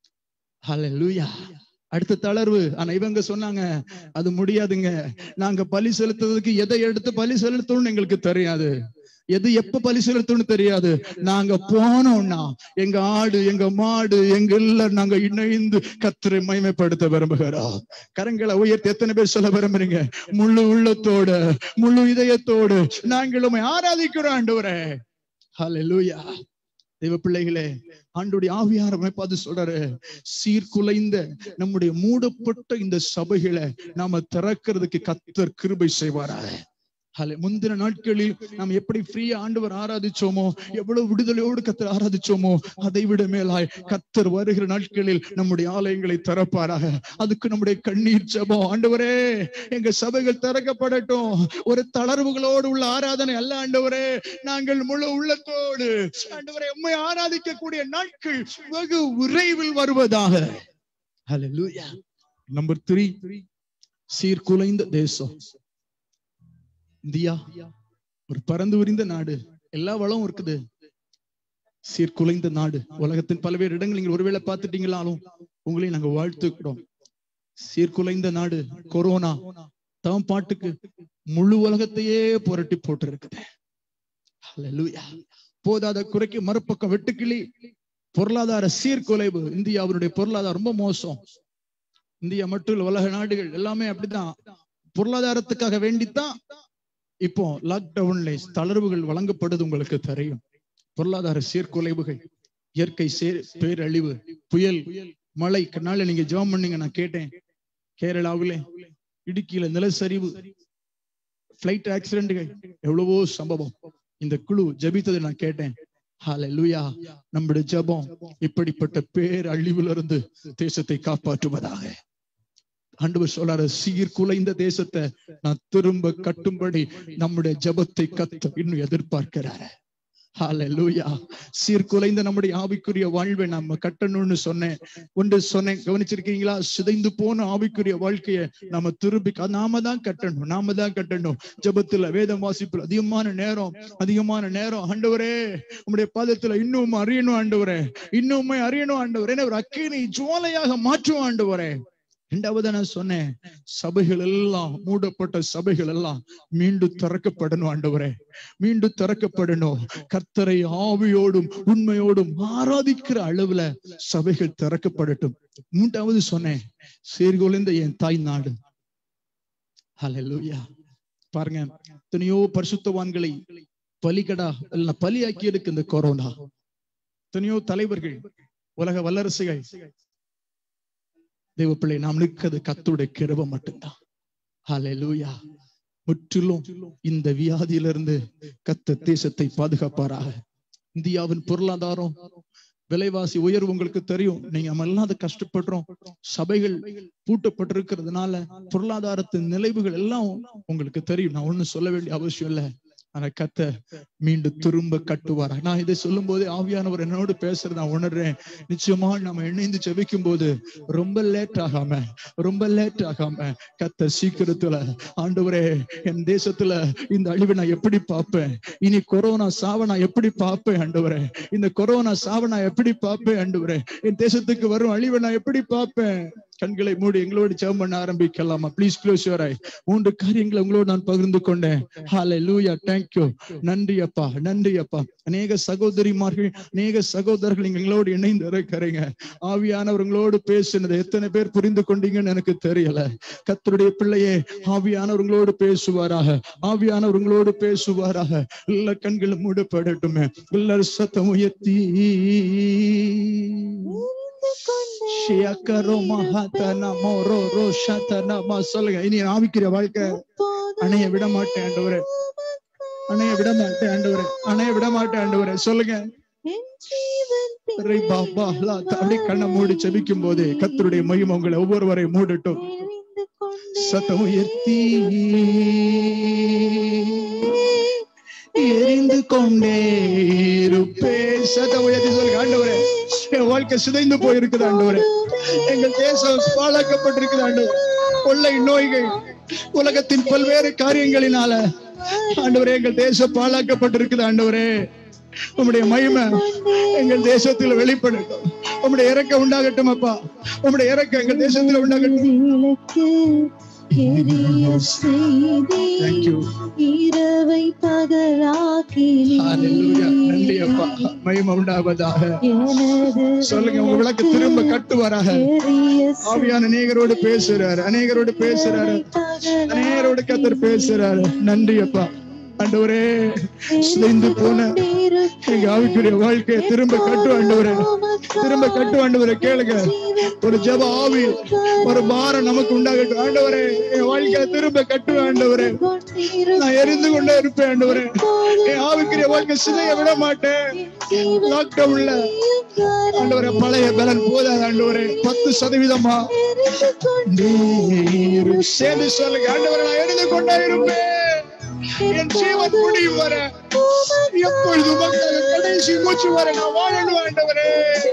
ஹalleluya அடுத்த தளர்வு ஆனா இவங்க சொன்னாங்க அது முடியாதுங்க நாங்க பலி செலுத்துறதுக்கு எதை எடுத்து பலி செலுத்தணும்னு எங்களுக்கு தெரியாது எது எப்ப பலி செலுத்தணும்னு தெரியாது நாங்க போனோம்னா எங்க ஆடு எங்க மாடு எங்க எல்லாம் நாங்க இணைந்து கத்தரை மகிமைப்படுத்த விரும்புகிறோம் கரங்களை உயர்த்தி எத்தனை பேர் சொல்ல விரும்புறீங்க முழு உள்ளத்தோட முழு இதயத்தோடு நாங்கள் உம்மை ஆராதிக்கிறோம் ஆண்டவரே ஹalleluya தெய்வ பிள்ளைகளே ஆண்டுடைய ஆவியார் பார்த்து சொல்றாரு சீர்குலைந்த நம்முடைய மூடப்பட்ட இந்த சபைகளை நாம திறக்கிறதுக்கு கத்தர் கிருபை செய்வாராக ஹலே முந்தின நாட்களில் நாம் எப்படி ஃப்ரீயா ஆண்டவர் ஆராதிச்சோமோ எவ்வளவு விடுதலையோடு கத்தர் ஆராதிச்சோமோ அதை விட மேலாய் கத்தர் வருகிற நாட்களில் நம்முடைய ஆலயங்களை திறப்பாராக அதுக்கு நம்முடைய கண்ணீர் ஜெபம் ஆண்டவரே எங்க சபைகள் திறக்கப்படட்டும் ஒரு தளர்வுகளோடு உள்ள ஆராதனை அல்ல ஆண்டவரே நாங்கள் முழு உள்ளத்தோடு ஆண்டவரே உண்மை ஆராதிக்கக்கூடிய நாட்கள் வெகு விரைவில் வருவதாக ஹalleluya நம்பர் த்ரீ சீர்குலைந்த தேசம் இந்தியா ஒரு பறந்து விரிந்த நாடு எல்லா வளமும் இருக்குது சீர்குலைந்த நாடு உலகத்தின் பல்வேறு இடங்கள் நீங்கள் ஒருவேளை பார்த்துட்டீங்களாலும் உங்களையும் நாங்க வாழ்த்துக்கிறோம் சீர்குலைந்த நாடு கொரோனா தம் பாட்டுக்கு முழு உலகத்தையே புரட்டி போட்டு இருக்குது ஹalleluya. போதாத குறைக்கு மறுபக்கம் வெட்டுக்கிளி பொருளாதார சீர்குலைவு இந்தியாவினுடைய பொருளாதாரம் ரொம்ப மோசம் இந்தியா மட்டும் இல்ல உலக நாடுகள் எல்லாமே அப்படிதான் பொருளாதாரத்துக்காக வேண்டித்தான் இப்போ லாக்டவுன்ல தளர்வுகள் வழங்கப்படுது உங்களுக்கு தெரியும் பொருளாதார சீர்குலைவுகள் இயற்கை சீர் பேரழிவு புயல் மழை கண்ணால நீங்க ஜெபம் பண்ணீங்க நான் கேட்டேன் கேரளாவிலே இடுக்கியில நிலச்சரிவு பிளைட் ஆக்சிடென்ட்கள் எவ்வளவோ சம்பவம் இந்த குழு ஜெபித்ததை நான் கேட்டேன் ஹalleluya நம்முடைய ஜெபம் இப்படிப்பட்ட பேரழிவுல இருந்து தேசத்தை காப்பாற்றுவதாக ஆண்டவர் சொல்றாரு சீர்குலைந்த தேசத்தை நான் திரும்ப கட்டும்படி நம்முடைய ஜெபத்தை கத்த இன்னும் எதிர்பார்க்கிறாரு ஹalleluya சீர்குலைந்த நம்முடைய ஆவிக்குரிய வாழ்வை நம்ம கட்டணும்னு சொன்னேன் ஒன்று சொன்னேன் கவனிச்சிருக்கீங்களா சிதைந்து போன ஆவிக்குரிய வாழ்க்கைய நம்ம திரும்பி க- நாம தான் கட்டணும் நாம தான் கட்டணும் ஜெபத்துல வேதம் வாசிப்புல அதிகமான நேரம் அதிகமான நேரம் ஆண்டவரே உம்முடைய பாதத்துல இன்னும் அறியணும் ஆண்டவரே இன்னுமே அறியணும் ஆண்டவரே என்ன ஒரு அக்கினி ஜுவாலையாக மாற்றும் ஆண்டவரே இரண்டாவது நான் சொன்னேன் சபைகள் எல்லாம் மூடப்பட்ட சபைகள் எல்லாம் மீண்டும் திறக்கப்படணும் ஆண்டவரே மீண்டும் திறக்கப்படணும் கர்த்தரை ஆவியோடும் உண்மையோடும் ஆராதிக்கிற அளவுல சபைகள் திறக்கப்படட்டும் மூன்றாவது சொன்னேன் சீர்குலைந்த என் தாய் நாடு ஹalleluya பாருங்க எத்தனையோ பரிசுத்தவான்களை பலிகடா இல்ல பலியாக்கி இருக்கு இந்த கொரோனா எத்தனையோ தலைவர்கள் உலக வல்லரசுகள் தேவ பிள்ளை நாம் நிற்கிறது கத்துடைய கிருபை மட்டும்தான் ஹalleluya முற்றிலும் இந்த வியாதியிலிருந்து கத்த தேசத்தை பாதுகாப்பாராக இந்தியாவின் பொருளாதாரம் விலைவாசி உயர்வு உங்களுக்கு தெரியும் நீங்க நம்ம எல்லாம் அதை கஷ்டப்படுறோம் சபைகள் பூட்டப்பட்டிருக்கிறதுனால பொருளாதாரத்தின் நிலைவுகள் எல்லாம் உங்களுக்கு தெரியும் நான் ஒண்ணும் சொல்ல வேண்டிய அவசியம் இல்லை ஆனா கத்த மீண்டும் திரும்ப கட்டுவார் நான் இதை சொல்லும் போது ஆவியானவர் என்னோடு பேசுறது நான் உணர்றேன் நிச்சயமா நம்ம இணைந்து ஜெபிக்கும் போது ரொம்ப லேட் ஆகாம ரொம்ப லேட் ஆகாம கத்த சீக்கிரத்துல ஆண்டவரே என் தேசத்துல இந்த அழிவை நான் எப்படி பார்ப்பேன் இனி கொரோனா சாவ நான் எப்படி பார்ப்பேன் ஆண்டவரே இந்த கொரோனா சாவ நான் எப்படி பார்ப்பேன் ஆண்டவரே என் தேசத்துக்கு வரும் அழிவை நான் எப்படி பார்ப்பேன் கண்களை மூடி எங்களோடு ஜெபம் பண்ண ஆரம்பிக்கலாமா ப்ளீஸ் க்ளோஸ் யுவர் ஐ மூன்று காரியங்களை உங்களோடு நான் பகிர்ந்து கொண்டேன் ஹாலே லூயா தேங்க்யூ நன்றி அப்பா நன்றி அப்பா அநேக சகோதரிமார்கள் அநேக சகோதரர்கள் நீங்க எங்களோடு இணைந்து இருக்கிறீங்க ஆவியானவர்களோடு பேசினது எத்தனை பேர் புரிந்து கொண்டீங்கன்னு எனக்கு தெரியல கத்தருடைய பிள்ளையே ஆவியானவர்களோடு பேசுவாராக ஆவியானவர்களோடு பேசுவாராக எல்லா கண்களும் மூடப்படட்டுமே எல்லாரும் சத்தம் உயர்த்தி ஷியக்கரோ மகாத்தன மோரோ ரோ ஷத்தன மா சொல்லுங்க இனி ஆவிக்கிற வாழ்க்கை அணைய விட மாட்டேன் ஆண்டவரே அணைய விட மாட்டேன் ஆண்டவரே அணைய விட மாட்டேன் ஆண்டவரே சொல்லுங்க ரே பாபா லா அப்படி கண்ணை மூடி செபிக்கும் போது கத்தருடைய மகிமை உங்களை ஒவ்வொருவரையும் மூடட்டும் சத்தம் உயர்த்தி எரிந்து கொண்டே இருப்பே சத்தம் உயர்த்தி சொல்லுங்க ஆண்டவரே என் வாழ்க்கை சிதைந்து போயிருக்குது ஆண்டவரே எங்கள் தேசம் பாழாக்கப்பட்டிருக்குது ஆண்டவரே கொள்ளை நோய்கள் உலகத்தின் பல்வேறு காரியங்களினால ஆண்டவரே எங்கள் தேசம் பாழாக்கப்பட்டிருக்குது ஆண்டவரே உம்முடைய மகிமை எங்கள் தேசத்தில் வெளிப்படட்டும் உம்முடைய இறக்க உண்டாகட்டும் அப்பா உம்முடைய இறக்க எங்கள் தேசத்தில் உண்டாகட்டும் தேங்க்யூ இரவை பகலாக்கி ஹalleluya நன்றி அப்பா மகிமை உண்டாவதாக சொல்லுங்க உங்க விளக்கு திரும்ப கட்டுவாராக ஆவியான அநேகரோடு பேசுறாரு அநேகரோடு பேசுறாரு அநேகரோடு கத்தர் பேசுறாரு நன்றி அப்பா ஆண்டவரே சிதைந்து போன எங்க ஆவிக்குரிய வாழ்க்கையை திரும்ப கட்டு ஆண்டவரே திரும்ப கட்டு ஆண்டவரே கேளுங்க ஒரு ஜெப ஆவி ஒரு பாரம் நமக்கு உண்டாகட்டும் ஆண்டவரே என் வாழ்க்கையை திரும்ப கட்டு ஆண்டவரே நான் எரிந்து கொண்டே இருப்பேன் ஆண்டவரே என் ஆவிக்குரிய வாழ்க்கை சிதைய விட மாட்டேன் லாக்டவுன்ல ஆண்டவரே பழைய பலன் போதாது ஆண்டவரே பத்து சதவீதமா நீர் சேர்ந்து சொல்லுங்க ஆண்டவரே நான் எரிந்து கொண்டே இருப்பேன் என் ஜீவன் முடியும் வர எப்பொழுது உமக்காக கடைசி மூச்சு வர நான் வாழணும் ஆண்டவரே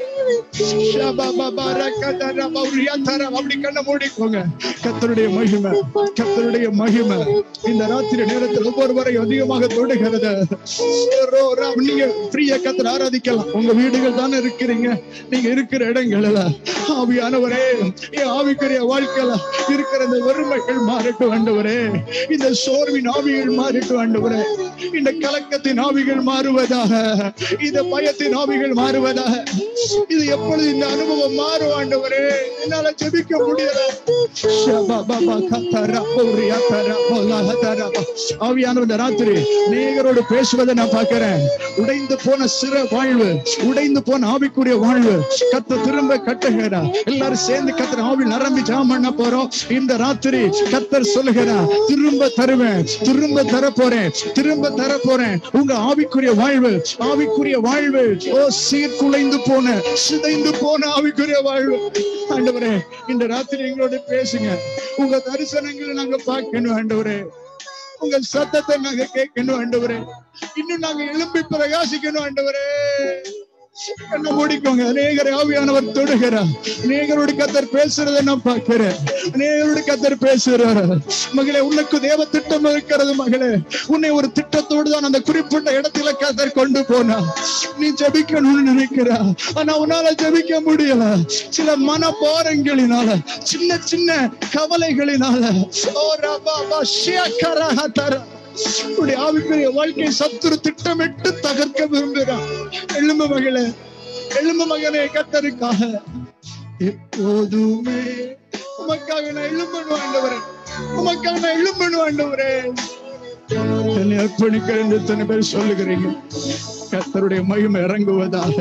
அப்படி கண்ண மூடிக்கோங்க கத்தருடைய மகிமை கத்தருடைய மகிமை இந்த ராத்திரி நேரத்தில் ஒவ்வொருவரையும் அதிகமாக தொடுகிறது நீங்க ஃப்ரீயா கத்தர் ஆராதிக்கலாம் உங்க வீடுகள் தானே இருக்கிறீங்க நீங்க இருக்கிற இடங்கள்ல ஆவியானவரே என் ஆவிக்குரிய வாழ்க்கையில இருக்கிற இந்த வறுமைகள் மாறட்டும் ஆண்டவரே இந்த சோர்வின் ஆவிகள் மாறட்டும் ஆண்டவரே இந்த கலக்கத்தின் ஆவிகள் மாறுவதாக இந்த பயத்தின் ஆவிகள் மாறுவதாக இது எப்பொழுது இந்த அனுபவம் மாறும் ஆண்டவரே என்னால ஜெபிக்க முடியல ஷபா பாபா கத்தரா போரியா தரா போலா தரா ஆவியானவர் இந்த ராத்திரி நேகரோடு பேசுவதை நான் பார்க்கிறேன் உடைந்து போன சிற வாழ்வு உடைந்து போன ஆவிக்குரிய வாழ்வு கத்த திரும்ப கட்டுகிறா எல்லாரும் சேர்ந்து கத்தர் ஆவி நிரம்பி ஜாம் பண்ண போறோம் இந்த ராத்திரி கத்தர் சொல்லுகிறா திரும்ப தருவேன் திரும்ப தர போறேன் திரும்ப தர போறேன் உங்க ஆவிக்குரிய வாழ்வு ஆவிக்குரிய வாழ்வு ஓ சீர்குலைந்து போன சிதைந்து போன ஆவிக்குரிய வாழ்வு ஆண்டவரே இந்த ராத்திரி எங்களோட பேசுங்க உங்க தரிசனங்களை நாங்க பார்க்கணும் ஆண்டவரே உங்க சத்தத்தை நாங்க கேட்கணும் ஆண்டவரே இன்னும் நாங்க எழும்பி பிரகாசிக்கணும் ஆண்டவரே என்ன முடிக்கோங்க அநேகர் ஆவியானவர் தொடுகிறார் அநேகரோட கத்தர் பேசுறதை நான் பார்க்கிறேன் அநேகரோட கத்தர் பேசுறாரு மகளே உனக்கு தேவ திட்டம் இருக்கிறது மகளே உன்னை ஒரு திட்டத்தோடு தான் அந்த குறிப்பிட்ட இடத்துல கத்தர் கொண்டு போனா நீ ஜெபிக்கணும்னு நினைக்கிறா ஆனா உன்னால ஜெபிக்க முடியல சில மன பாரங்களினால சின்ன சின்ன கவலைகளினால ஓ ரபா பா ஷியக்கரஹ தர உடைய ஆவிக்குரிய வாழ்க்கை சத்துரு திட்டமிட்டு தகர்க்க விரும்புகிறான் எழும்பு மகளே எழும்பு மகனே கத்தருக்காக எப்போதுமே உமக்காக நான் எழும்பணும் ஆண்டவரே உமக்காக நான் எழும்பணும் ஆண்டவரே என்னை அர்ப்பணிக்கிறேன் என்று எத்தனை பேர் சொல்லுகிறீங்க கத்தருடைய மகிமை இறங்குவதாக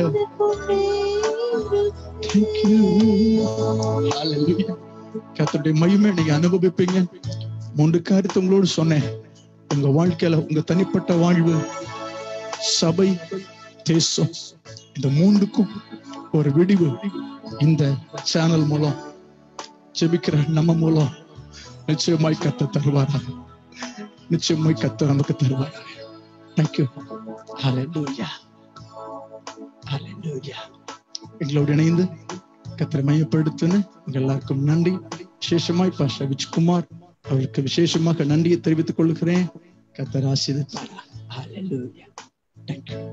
Thank you. Hallelujah. கர்த்தருடைய மகிமை நீங்க அனுபவிப்பீங்க மூன்று காரியத்தை உங்களோடு சொன்னேன் உங்க வாழ்க்கையில உங்க தனிப்பட்ட வாழ்வு சபை தேசம் இந்த மூன்றுக்கும் ஒரு விடிவு இந்த சேனல் மூலம் ஜெபிக்கிற நம்ம மூலம் நிச்சயமாய் கத்த தருவாரா நிச்சயமாய் கத்த நமக்கு தருவாரா தேங்க்யூ ஹalleluya ஹalleluya எங்களோடு இணைந்து கத்தரை மையப்படுத்துன்னு உங்க எல்லாருக்கும் நன்றி விசேஷமாய் பாஷா விஜ்குமார் அவருக்கு விசேஷமாக நன்றியை தெரிவித்துக் கொள்கிறேன் கத்தர் ஆசீர்வதிப்பாரா ஹalleluya thank you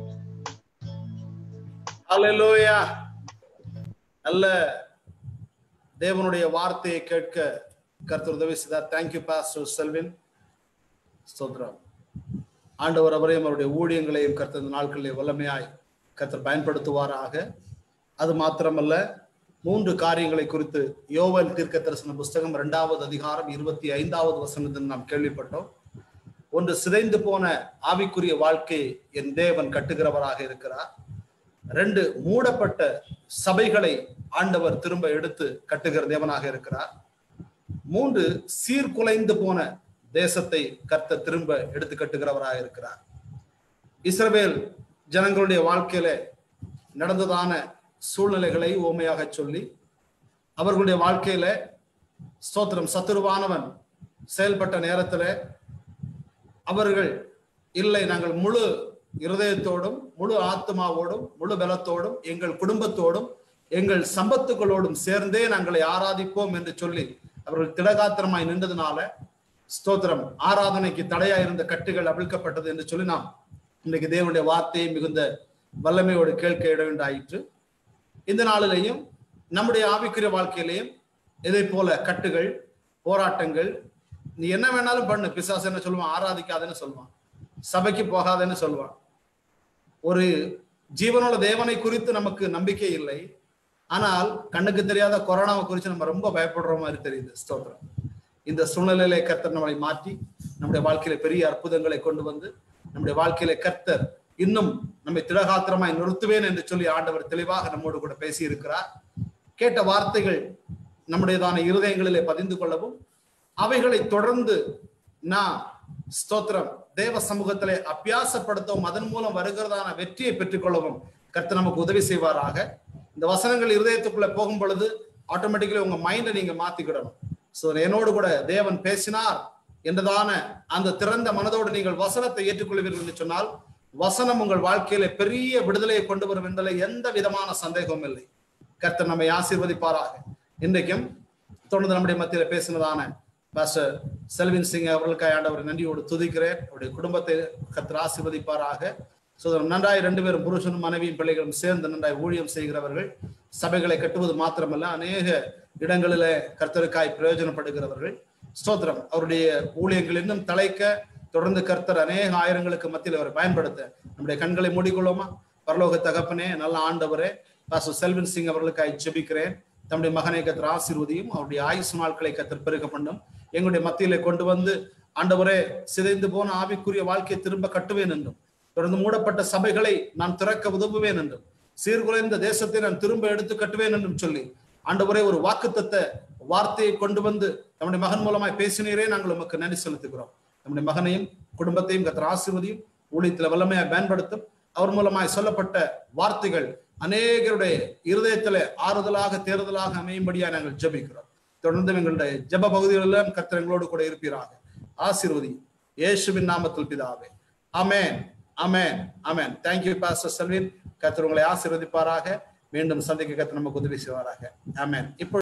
ஹalleluya நல்ல தேவனுடைய வார்த்தையை கேட்க கர்த்தர் உதவி செய்தார் தேங்க்யூ பாஸ்டர் செல்வின் ஸ்தோத்திரம் ஆண்டவர் அவரையும் அவருடைய ஊழியங்களையும் கர்த்தர் இந்த நாட்களிலே வல்லமையாய் கர்த்தர் பயன்படுத்துவாராக அது மாத்திரமல்ல மூன்று காரியங்களை குறித்து யோவல் தீர்க்க தரிசன புஸ்தகம் இரண்டாவது அதிகாரம் இருபத்தி ஐந்தாவது வசனத்தில் நாம் கேள்விப்பட்டோம் ஒன்று சிதைந்து போன ஆவிக்குரிய வாழ்க்கை என் தேவன் கட்டுகிறவராக இருக்கிறார் ரெண்டு மூடப்பட்ட சபைகளை ஆண்டவர் திரும்ப எடுத்து கட்டுகிற தேவனாக இருக்கிறார் மூன்று சீர்குலைந்து போன தேசத்தை கர்த்தர் திரும்ப எடுத்து கட்டுகிறவராக இருக்கிறார் இஸ்ரவேல் ஜனங்களுடைய வாழ்க்கையில நடந்ததான சூழ்நிலைகளை ஓமையாக சொல்லி அவர்களுடைய வாழ்க்கையில ஸ்தோத்திரம் சத்துருவானவன் செயல்பட்ட நேரத்துல அவர்கள் இல்லை நாங்கள் முழு இருதயத்தோடும் முழு ஆத்மாவோடும் முழு பலத்தோடும் எங்கள் குடும்பத்தோடும் எங்கள் சம்பத்துகளோடும் சேர்ந்தே நாங்களை ஆராதிப்போம் என்று சொல்லி அவர்கள் திடகாத்திரமாய் நின்றதுனால ஸ்தோத்திரம் ஆராதனைக்கு தடையா இருந்த கட்டுகள் அவிழ்க்கப்பட்டது என்று சொல்லி நாம் இன்றைக்கு தேவனுடைய வார்த்தையை மிகுந்த வல்லமையோடு கேட்க இட வேண்டாயிற்று இந்த நாளிலேயும் நம்முடைய ஆவிக்குரிய வாழ்க்கையிலேயும் இதை போல கட்டுகள் போராட்டங்கள் நீ என்ன வேணாலும் பண்ணு பிசாசு என்ன சொல்லுவான் ஆராதிக்காதன்னு சொல்லுவான் சபைக்கு போகாதன்னு சொல்லுவான் ஒரு ஜீவனோட தேவனை குறித்து நமக்கு நம்பிக்கை இல்லை ஆனால் கண்ணுக்கு தெரியாத கொரோனாவை குறித்து நம்ம ரொம்ப பயப்படுற மாதிரி தெரியுது ஸ்தோத்திரம் இந்த சூழ்நிலையில கர்த்தர் நம்மளை மாற்றி நம்முடைய வாழ்க்கையில பெரிய அற்புதங்களை கொண்டு வந்து நம்முடைய வாழ்க்கையில கர்த்தர் இன்னும் நம்மை திடகாத்திரமாய் நிறுத்துவேன் என்று சொல்லி ஆண்டவர் தெளிவாக நம்மோடு கூட பேசி இருக்கிறார் கேட்ட வார்த்தைகள் நம்முடையதான இருதயங்களிலே பதிந்து கொள்ளவும் அவைகளை தொடர்ந்து நான் ஸ்தோத்திரம் தேவ சமூகத்திலே அபியாசப்படுத்தவும் அதன் மூலம் வருகிறதான வெற்றியை பெற்றுக்கொள்ளவும் கர்த்தர் நமக்கு உதவி செய்வாராக இந்த வசனங்கள் இருதயத்துக்குள்ள போகும் பொழுது ஆட்டோமேட்டிக்கலி உங்க மைண்டை நீங்க மாத்திக்கிடணும் சோ என்னோடு கூட தேவன் பேசினார் என்றதான அந்த திறந்த மனதோடு நீங்கள் வசனத்தை ஏற்றுக்கொள்வீர்கள் என்று சொன்னால் வசனம் உங்கள் வாழ்க்கையில பெரிய விடுதலையை கொண்டு வரும் என்பதில் எந்த விதமான சந்தேகமும் இல்லை கர்த்தர் நம்மை ஆசீர்வதிப்பாராக இன்றைக்கும் தொடர்ந்து நம்முடைய மத்தியில பேசினதான பாஸ்டர் செல்வின் சிங் அவர்களுக்காக ஆண்டவர் நன்றியோடு துதிக்கிறேன் அவருடைய குடும்பத்தை கர்த்தர் ஆசீர்வதிப்பாராக சோ நன்றாய் ரெண்டு பேரும் புருஷனும் மனைவியும் பிள்ளைகளும் சேர்ந்து நன்றாய் ஊழியம் செய்கிறவர்கள் சபைகளை கட்டுவது மாத்திரமல்ல அநேக இடங்களிலே கர்த்தருக்காய் பிரயோஜனப்படுகிறவர்கள் ஸ்தோத்திரம் அவருடைய ஊழியங்கள் இன்னும் தலைக்க தொடர்ந்து கர்த்தர் அநேக ஆயிரங்களுக்கு மத்தியில் அவரை பயன்படுத்த நம்முடைய கண்களை மூடிக்கொள்ளுமா பரலோக தகப்பனே நல்ல ஆண்டவரே பாஸ்டர் செல்வன் சிங் அவர்களுக்காய் ஜெபிக்கிறேன் தம்முடைய மகனை கத்தர் ஆசீர்வதியும் அவருடைய ஆயுசு நாட்களை கத்தர் பெருக பண்ணும் எங்களுடைய மத்தியிலே கொண்டு வந்து ஆண்டவரே சிதைந்து போன ஆவிக்குரிய வாழ்க்கையை திரும்ப கட்டுவேன் என்றும் தொடர்ந்து மூடப்பட்ட சபைகளை நான் திறக்க உதவுவேன் என்றும் சீர்குலைந்த தேசத்தை நான் திரும்ப எடுத்து கட்டுவேன் என்றும் சொல்லி ஆண்டவரே ஒரு வாக்குத்தத்த வார்த்தையை கொண்டு வந்து நம்முடைய மகன் மூலமாய் பேசினீரே நாங்கள் உமக்கு நன்றி செலுத்துகிறோம் நம்முடைய மகனையும் குடும்பத்தையும் கத்திர ஆசீர்வதியும் ஊழியத்தில் வல்லமையாய் பயன்படுத்தும் அவர் மூலமாய் சொல்லப்பட்ட வார்த்தைகள் அநேகருடைய இருதயத்துல ஆறுதலாக தேர்தலாக அமையும்படியா நாங்கள் ஜெபிக்கிறோம் தொடர்ந்து எங்களுடைய ஜெப பகுதிகளெல்லாம் கர்த்தர் எங்களோடு கூட இருப்பீராக ஆசீர்வதி இயேசுவின் நாமத்தில் பிதாவே amen amen amen thank you pastor Selvin கர்த்தர் உங்களை ஆசீர்வதிப்பாராக மீண்டும் சந்திக்க கர்த்தர் நமக்கு உதவி செய்வாராக அமேன் இப்போ